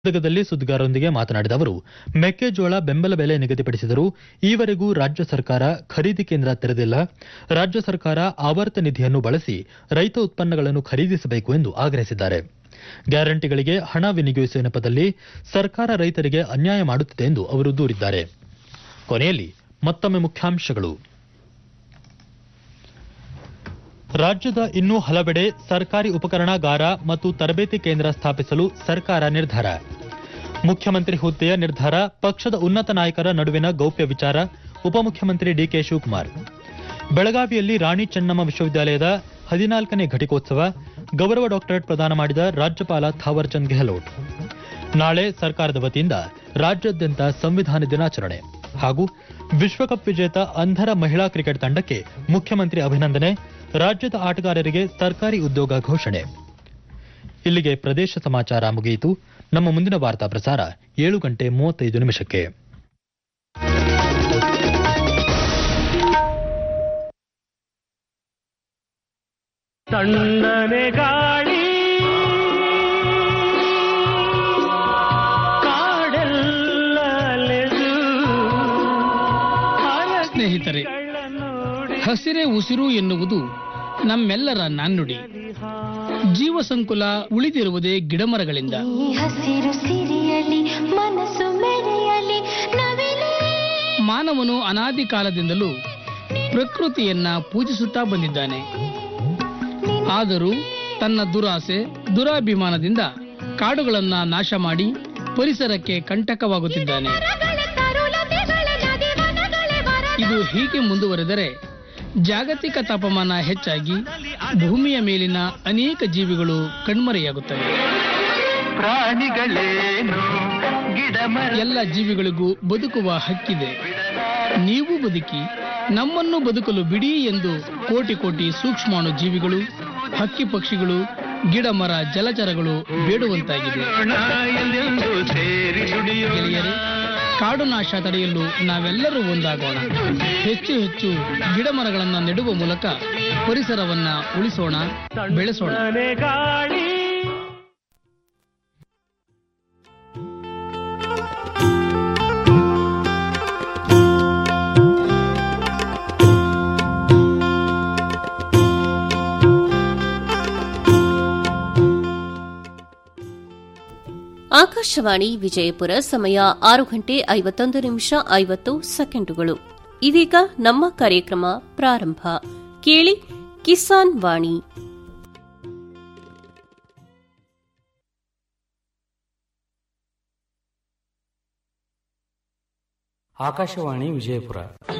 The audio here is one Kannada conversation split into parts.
ಗದಗದಲ್ಲಿ ಸುದ್ದಿಗಾರರೊಂದಿಗೆ ಮಾತನಾಡಿದ ಅವರು ಮೆಕ್ಕೆಜೋಳ ಬೆಂಬಲ ಬೆಲೆ ನಿಗದಿಪಡಿಸಿದರೂ ಈವರೆಗೂ ರಾಜ್ಯ ಸರ್ಕಾರ ಖರೀದಿ ಕೇಂದ್ರ ತೆರೆದಿಲ್ಲ ರಾಜ್ಯ ಸರ್ಕಾರ ಆವರ್ತ ನಿಧಿಯನ್ನು ಬಳಸಿ ರೈತ ಉತ್ಪನ್ನಗಳನ್ನು ಖರೀದಿಸಬೇಕು ಎಂದು ಆಗ್ರಹಿಸಿದ್ದಾರೆ ಗ್ಯಾರಂಟಿಗಳಿಗೆ ಹಣ ವಿನಿಯೋಗಿಸುವ ನೆಪದಲ್ಲಿ ಸರ್ಕಾರ ರೈತರಿಗೆ ಅನ್ಯಾಯ ಮಾಡುತ್ತಿದೆ ಎಂದು ಅವರು ದೂರಿದ್ದಾರೆ ಕೊನೆಯಲ್ಲಿ ಮತ್ತೊಮ್ಮೆ ಮುಖ್ಯಾಂಶಗಳು ರಾಜ್ಯದ ಇನ್ನೂ ಹಲವೆಡೆ ಸರ್ಕಾರಿ ಉಪಕರಣಾಗಾರ ಮತ್ತು ತರಬೇತಿ ಕೇಂದ್ರ ಸ್ಥಾಪಿಸಲು ಸರ್ಕಾರ ನಿರ್ಧಾರ ಮುಖ್ಯಮಂತ್ರಿ ಹುದ್ದೆಯ ನಿರ್ಧಾರ ಪಕ್ಷದ ಉನ್ನತ ನಾಯಕರ ನಡುವಿನ ಗೌಪ್ಯ ವಿಚಾರ ಉಪಮುಖ್ಯಮಂತ್ರಿ ಡಿಕೆ ಶಿವಕುಮಾರ್ ಬೆಳಗಾವಿಯಲ್ಲಿ ರಾಣಿ ಚೆನ್ನಮ್ಮ ವಿಶ್ವವಿದ್ಯಾಲಯದ ಹದಿನಾಲ್ಕನೇ ಘಟಿಕೋತ್ಸವ ಗೌರವ ಡಾಕ್ಟರೇಟ್ ಪ್ರದಾನ ಮಾಡಿದ ರಾಜ್ಯಪಾಲ ಥಾವರ್ಚಂದ್ ಗೆಹ್ಲೋಟ್ ನಾಳೆ ಸರ್ಕಾರದ ವತಿಯಿಂದ ರಾಜ್ಯಾದ್ಯಂತ ಸಂವಿಧಾನ ದಿನಾಚರಣೆ ಹಾಗೂ ವಿಶ್ವಕಪ್ ವಿಜೇತ ಅಂಧರ ಮಹಿಳಾ ಕ್ರಿಕೆಟ್ ತಂಡಕ್ಕೆ ಮುಖ್ಯಮಂತ್ರಿ ಅಭಿನಂದನೆ ರಾಜ್ಯದ ಆಟಗಾರರಿಗೆ ಸರ್ಕಾರಿ ಉದ್ಯೋಗ ಘೋಷಣೆ ಇಲ್ಲಿಗೆ ಪ್ರದೇಶ ಸಮಾಚಾರ ಮುಗಿಯಿತು ನಮ್ಮ ಮುಂದಿನ ವಾರ್ತಾ ಪ್ರಸಾರ ಏಳು ಗಂಟೆ ಮೂವತ್ತೈದು ನಿಮಿಷಕ್ಕೆ ತಣ್ಣನೆ ಗಾಳಿ ಕಾಡೆಲ್ಲ ಅಲೆದು ಸ್ನೇಹಿತರೆ ಹಸಿರೇ ಉಸಿರು ಎನ್ನುವುದು ನಮ್ಮೆಲ್ಲರ ನಾಣ್ಣುಡಿ ಜೀವ ಸಂಕುಲ ಉಳಿದಿರುವುದೇ ಗಿಡಮರಗಳಿಂದ ಈ ಹಸಿರು ಸಿರಿಯಲಿ ಮನಸ್ಸು ಮೆರೆಯಲಿ ನವಿಲೇ ಮಾನವನು ಅನಾದಿ ಕಾಲದಿಂದಲೂ ಪ್ರಕೃತಿಯನ್ನ ಪೂಜಿಸುತ್ತಾ ಬಂದಿದ್ದಾನೆ ಆದರೂ ತನ್ನ ದುರಾಸೆ ದುರಾಭಿಮಾನದಿಂದ ಕಾಡುಗಳನ್ನ ನಾಶ ಮಾಡಿ ಪರಿಸರಕ್ಕೆ ಕಂಟಕವಾಗುತ್ತಿದ್ದಾನೆ ಮರಗಳ ತರುಲತೆಗಳ ನದಿವನಗಳೇ ವರದ ಇದು ಹೀಗೆ ಮುಂದುವರೆದರೆ ಜಾಗತಿಕ ತಾಪಮಾನ ಹೆಚ್ಚಾಗಿ ಭೂಮಿಯ ಮೇಲಿನ ಅನೇಕ ಜೀವಿಗಳು ಕಣ್ಮರೆಯಾಗುತ್ತವೆ ಪ್ರಾಣಿಗಳೇನು ಗಿಡ ಮರ ಎಲ್ಲ ಜೀವಿಗಳಿಗೂ ಬದುಕುವ ಹಕ್ಕಿದೆ ನೀವು ಬದುಕಿ ನಮ್ಮನ್ನು ಬದುಕಲು ಬಿಡಿ ಎಂದು ಕೋಟಿ ಕೋಟಿ ಸೂಕ್ಷ್ಮಾಣು ಜೀವಿಗಳು ಹಕ್ಕಿ ಪಕ್ಷಿಗಳು ಗಿಡ ಮರ ಜಲಚರಗಳು ಬೇಡುವಂತಾಗಿದೆ ಎಲ್ಲೆಂದು ಸೇರಿ ದುಡಿಯೋಣ ಗೆಳೆಯರೇ ಕಾಡು ನಾಶ ತಡೆಯಲು ನಾವೆಲ್ಲರೂ ಒಂದಾಗೋಣ ಹೆಚ್ಚು ಹೆಚ್ಚು ಗಿಡ ಮರಗಳನ್ನ ನೆಡುವ ಮೂಲಕ ಪರಿಸರವನ್ನ ಉಳಿಸೋಣ ಬೆಳೆಸೋಣ ತಣ್ಣನೆ ಗಾಳಿ ಆಕಾಶವಾಣಿ ವಿಜಯಪುರ ಸಮಯ ಆರು ಗಂಟೆ ಐವತ್ತೊಂದು ನಿಮಿಷ ಐವತ್ತು ಸೆಕೆಂಡುಗಳು ಇದೀಗ ನಮ್ಮ ಕಾರ್ಯಕ್ರಮ ಪ್ರಾರಂಭ ಕೇಳಿ ಕಿಸಾನ್ ವಾಣಿ ಆಕಾಶವಾಣಿ ವಿಜಯಪುರ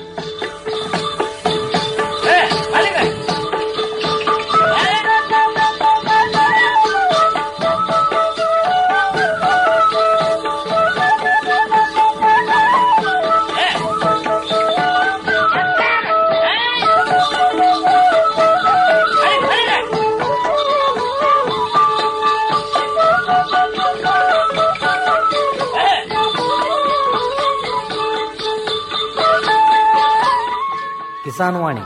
ಕಿಸಾನ್ ವಾಣಿ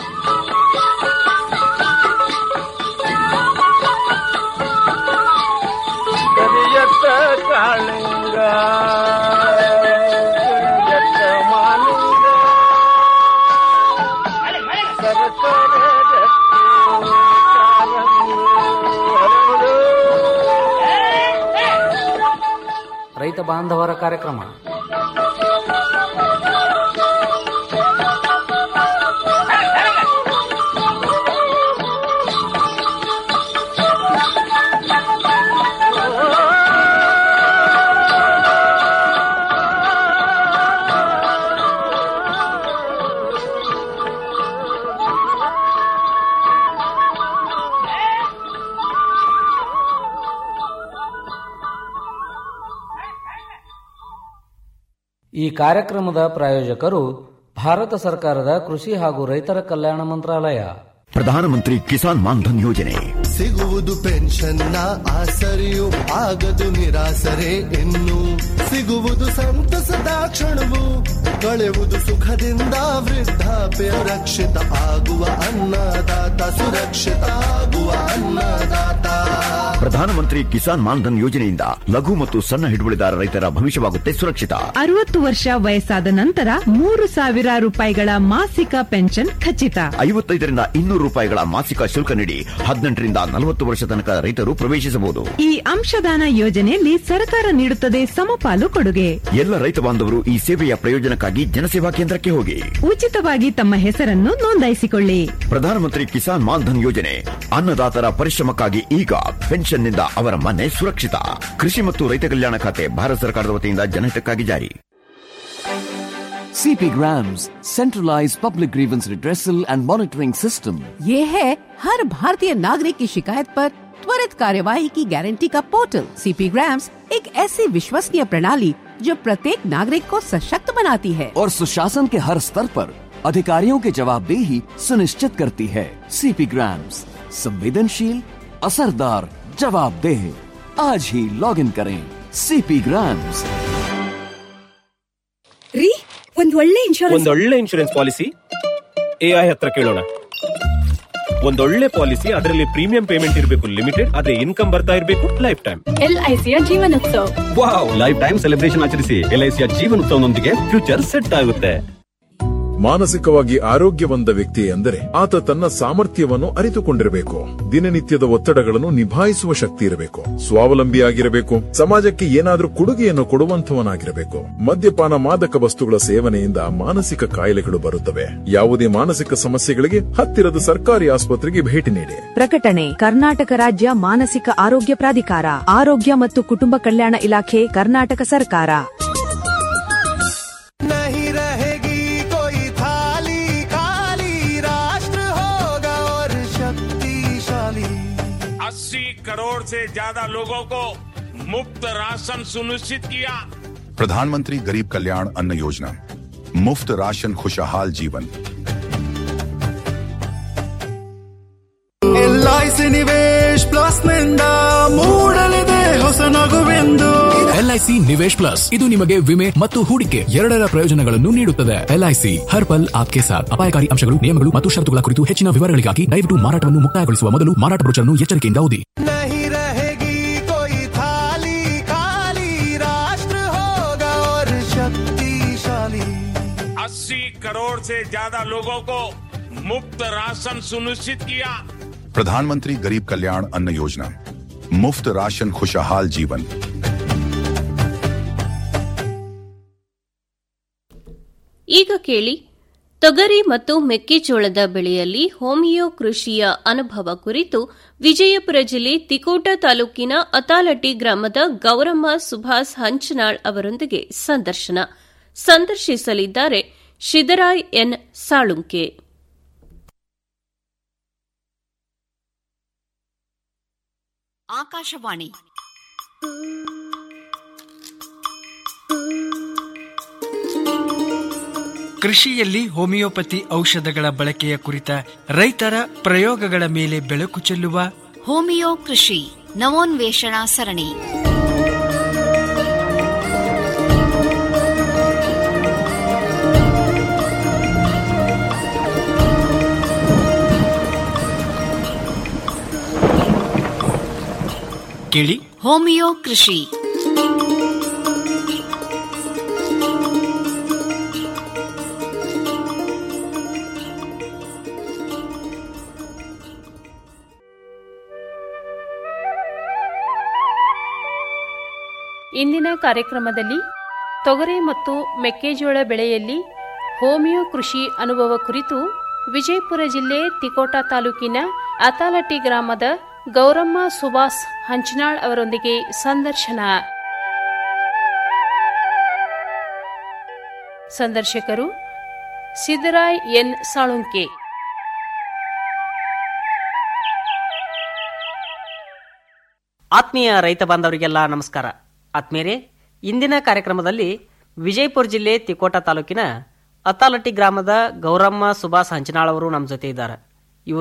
ಕರಿಯತ್ತ ಕಾಳಿಂಗ ಕರಿಯತ್ತ ಮಾಲಿಂಗ ಸರಸರ ರತ್ನ ಕಾರಂಗಿ ಹರಡು. ರೈತ ಬಾಂಧವರ ಕಾರ್ಯಕ್ರಮ ಈ ಕಾರ್ಯಕ್ರಮದ ಪ್ರಾಯೋಜಕರು ಭಾರತ ಸರ್ಕಾರದ ಕೃಷಿ ಹಾಗೂ ರೈತರ ಕಲ್ಯಾಣ ಮಂತ್ರಾಲಯ ಪ್ರಧಾನಮಂತ್ರಿ ಕಿಸಾನ್ ಮಾನ್ಧನ್ ಯೋಜನೆ ಸಿಗುವುದು ಪೆನ್ಷನ್ನ ಆಸರೆಯು ಆಗದು ನಿರಾಸರೆ ಇನ್ನು ಸಿಗುವುದು ಸಂತಸದ ಕ್ಷಣವು ಕಳೆಯುವುದು ಸುಖದಿಂದ ವೃದ್ಧಾಪ್ಯ ರಕ್ಷಿತ ಆಗುವ ಅನ್ನದಾತ ಸುರಕ್ಷಿತ ಆಗುವ ಅನ್ನದಾತ ಪ್ರಧಾನಮಂತ್ರಿ ಕಿಸಾನ್ ಮಾನ್ಧನ್ ಯೋಜನೆಯಿಂದ ಲಘು ಮತ್ತು ಸಣ್ಣ ಹಿಡುವಳಿದಾರ ರೈತರ ಭವಿಷ್ಯವಾಗುತ್ತೆ ಸುರಕ್ಷಿತ ಅರವತ್ತು ವರ್ಷ ವಯಸ್ಸಾದ ನಂತರ ಮೂರು ಸಾವಿರ ರೂಪಾಯಿಗಳ ಮಾಸಿಕ ಪೆನ್ಷನ್ ಖಚಿತ ಐವತ್ತೈದರಿಂದ ಇನ್ನೂರು ರೂಪಾಯಿಗಳ ಮಾಸಿಕ ಶುಲ್ಕ ನೀಡಿ ಹದಿನೆಂಟರಿಂದ ನಲವತ್ತು ವರ್ಷ ತನಕ ರೈತರು ಪ್ರವೇಶಿಸಬಹುದು ಈ ಅಂಶದಾನ ಯೋಜನೆಯಲ್ಲಿ ಸರ್ಕಾರ ನೀಡುತ್ತದೆ ಸಮಪಾಲು ಕೊಡುಗೆ ಎಲ್ಲ ರೈತ ಬಾಂಧವರು ಈ ಸೇವೆಯ ಪ್ರಯೋಜನಕ್ಕಾಗಿ ಜನಸೇವಾ ಕೇಂದ್ರಕ್ಕೆ ಹೋಗಿ ಉಚಿತವಾಗಿ ತಮ್ಮ ಹೆಸರನ್ನು ನೋಂದಾಯಿಸಿಕೊಳ್ಳಿ ಪ್ರಧಾನಮಂತ್ರಿ ಕಿಸಾನ್ ಮಾನ್ಧನ್ ಯೋಜನೆ ಅನ್ನದಾತರ ಪರಿಶ್ರಮಕ್ಕಾಗಿ ಈಗ ಪೆನ್ಷನ್ನಿಂದ ಅವರ ಮನೆ ಸುರಕ್ಷಿತ ಕೃಷಿ ಮತ್ತು ರೈತ ಕಲ್ಯಾಣ ಖಾತೆ ಭಾರತ ಸರ್ಕಾರದ ವತಿಯಿಂದ ಜನಹಿತಕ್ಕಾಗಿ ಜಾರಿ CP Grams, centralized public grievance redressal and monitoring system. ये है हर भारतीय नागरिक की शिकायत पर त्वरित कार्यवाही की गारंटी का पोर्टल सीपी ग्राम्स एक ऐसी विश्वसनीय प्रणाली जो प्रत्येक नागरिक को सशक्त बनाती है और सुशासन के हर स्तर पर अधिकारियों की जवाबदेही सुनिश्चित करती है सीपी ग्राम्स संवेदनशील असरदार जवाबदेह आज ही लॉग इन करें सीपी ग्राम्स ರೀ ಒಂದ್ ಒಳ್ಳೆ ಇನ್ಶೂರೆನ್ಸ್ ಒಂದೊಳ್ಳೆ ಇನ್ಶೂರೆನ್ಸ್ ಪಾಲಿಸಿ ಎಐ ಹತ್ರ ಕೇಳೋಣ ಒಂದೊಳ್ಳೆ ಪಾಲಿಸಿ ಅದರಲ್ಲಿ ಪ್ರೀಮಿಯಂ ಪೇಮೆಂಟ್ ಇರಬೇಕು ಲಿಮಿಟೆಡ್ ಅದೇ ಇನ್ಕಮ್ ಬರ್ತಾ ಇರಬೇಕು ಲೈಫ್ ಟೈಮ್ ಎಲ್ಐಸಿಯ Jeevanotsav wow lifetime celebration ಆಚರಿಸಿ ಎಲ್ಐಸಿಯ ಜೀವನೋತ್ಸವನೊಂದಿಗೆ ಫ್ಯೂಚರ್ ಸೆಟ್ ಆಗುತ್ತೆ ಮಾನಸಿಕವಾಗಿ ಆರೋಗ್ಯವಂತ ವ್ಯಕ್ತಿ ಎಂದರೆ ಆತ ತನ್ನ ಸಾಮರ್ಥ್ಯವನ್ನು ಅರಿತುಕೊಂಡಿರಬೇಕು ದಿನನಿತ್ಯದ ಒತ್ತಡಗಳನ್ನು ನಿಭಾಯಿಸುವ ಶಕ್ತಿ ಇರಬೇಕು ಸ್ವಾವಲಂಬಿಯಾಗಿರಬೇಕು ಸಮಾಜಕ್ಕೆ ಏನಾದರೂ ಕೊಡುಗೆಯನ್ನು ಕೊಡುವಂತವನಾಗಿರಬೇಕು ಮದ್ಯಪಾನ ಮಾದಕ ವಸ್ತುಗಳ ಸೇವನೆಯಿಂದ ಮಾನಸಿಕ ಕಾಯಿಲೆಗಳು ಬರುತ್ತವೆ ಯಾವುದೇ ಮಾನಸಿಕ ಸಮಸ್ಯೆಗಳಿಗೆ ಹತ್ತಿರದ ಸರ್ಕಾರಿ ಆಸ್ಪತ್ರೆಗೆ ಭೇಟಿ ನೀಡಿ ಪ್ರಕಟಣೆ ಕರ್ನಾಟಕ ರಾಜ್ಯ ಮಾನಸಿಕ ಆರೋಗ್ಯ ಪ್ರಾಧಿಕಾರ ಆರೋಗ್ಯ ಮತ್ತು ಕುಟುಂಬ ಕಲ್ಯಾಣ ಇಲಾಖೆ ಕರ್ನಾಟಕ ಸರ್ಕಾರ नहीं रहेगी कोई थाली खाली राष्ट्र होगा और शक्तिशाली अस्सी करोड़ से ज्यादा लोगों को मुफ्त राशन सुनिश्चित किया प्रधानमंत्री गरीब कल्याण अन्न योजना मुफ्त राशन खुशहाल जीवन ಎಲ್ಐಸಿ ನಿವೇಶ್ ಪ್ಲಸ್ ನಿಂದ ಮೂಡಲಿದೆ ಹೊಸ ನಗುವೆಂದು ಎಲ್ಐಸಿ ನಿವೇಶ್ ಪ್ಲಸ್ ಇದು ನಿಮಗೆ ವಿಮೆ ಮತ್ತು ಹೂಡಿಕೆ ಎರಡರ ಪ್ರಯೋಜನಗಳನ್ನು ನೀಡುತ್ತದೆ ಎಲ್ಐಸಿ ಹರ್ ಪಲ್ ಆಪ್ಕೆ ಸಾಥ್ ಅಪಾಯಕಾರಿ ಅಂಶಗಳು ನಿಯಮಗಳು ಮತ್ತು ಷರತ್ತುಗಳ ಕುರಿತು ಹೆಚ್ಚಿನ ವಿವರಗಳಿಗಾಗಿ ದಯವಿಟ್ಟು ಮಾರಾಟವನ್ನು ಮುಕ್ತಾಯಗೊಳಿಸುವ ಮೊದಲು ಮಾರಾಟ ಬ್ರೋಚರ್ನ್ನು ಎಚ್ಚರಿಕೆಯಿಂದ ಓದಿ नहीं रहेगी कोई थाली खाली राष्ट्र होगा और शक्तिशाली अस्सी करोड़ से ज्यादा लोगों को मुफ्त राशन सुनिश्चित किया प्रधानमंत्री गरीब कल्याण अन्न योजना मुफ्त राशन खुशहाल जीवन ಈಗ ಕೇಳಿ ತೊಗರಿ ಮತ್ತು ಮೆಕ್ಕೆಜೋಳದ ಬೆಳೆಯಲ್ಲಿ ಹೋಮಿಯೋ ಕೃಷಿಯ ಅನುಭವ ಕುರಿತು ವಿಜಯಪುರ ಜಿಲ್ಲೆ ತಿಕೋಟ ತಾಲೂಕಿನ ಅತಾಲಟ್ಟಿ ಗ್ರಾಮದ ಗೌರಮ್ಮ ಸುಭಾಸ್ ಹಂಚನಾಳ್ ಅವರೊಂದಿಗೆ ಸಂದರ್ಶನ ಸಂದರ್ಶಿಸಲಿದ್ದಾರೆ ಶಿದರಾಯ್ ಎನ್ ಸಾಳುಂಕೆ ಆಕಾಶವಾಣಿ ಕೃಷಿಯಲ್ಲಿ ಹೋಮಿಯೋಪತಿ ಔಷಧಗಳ ಬಳಕೆಯ ಕುರಿತ ರೈತರ ಪ್ರಯೋಗಗಳ ಮೇಲೆ ಬೆಳಕು ಚೆಲ್ಲುವ ಹೋಮಿಯೋ ಕೃಷಿ ನವೋನ್ವೇಷಣಾ ಸರಣಿ ಕೇಳಿ ಹೋಮಿಯೋ ಕೃಷಿ ಇಂದಿನ ಕಾರ್ಯಕ್ರಮದಲ್ಲಿ ತೊಗರಿ ಮತ್ತು ಮೆಕ್ಕೆಜೋಳ ಬೆಳೆಯಲ್ಲಿ ಹೋಮಿಯೋ ಕೃಷಿ ಅನುಭವ ಕುರಿತು ವಿಜಯಪುರ ಜಿಲ್ಲೆ ತಿಕೋಟ ತಾಲೂಕಿನ ಅತಾಲಟ್ಟಿ ಗ್ರಾಮದ ಗೌರಮ್ಮ ಸುಭಾಸ್ ಹಂಚನಾಳ್ ಅವರೊಂದಿಗೆ ಸಂದರ್ಶನ ಸಂದರ್ಶಕರು ಸಿದ್ದರಾಯ್ ಎನ್ ಸಾಳುಂಕೆ ಆತ್ಮೀಯ ರೈತ ಬಾಂಧವರಿಗೆಲ್ಲ ನಮಸ್ಕಾರ ಆತ್ಮೀಯರೇ ಇಂದಿನ ಕಾರ್ಯಕ್ರಮದಲ್ಲಿ ವಿಜಯಪುರ ಜಿಲ್ಲೆ ತಿಕೋಟ ತಾಲೂಕಿನ ಅತ್ತಾಲಟ್ಟಿ ಗ್ರಾಮದ ಗೌರಮ್ಮ ಸುಭಾಸ್ ಹಂಚನಾಳ್ ಅವರು ನಮ್ಮ ಜೊತೆ ಇದ್ದಾರೆ ಇವರು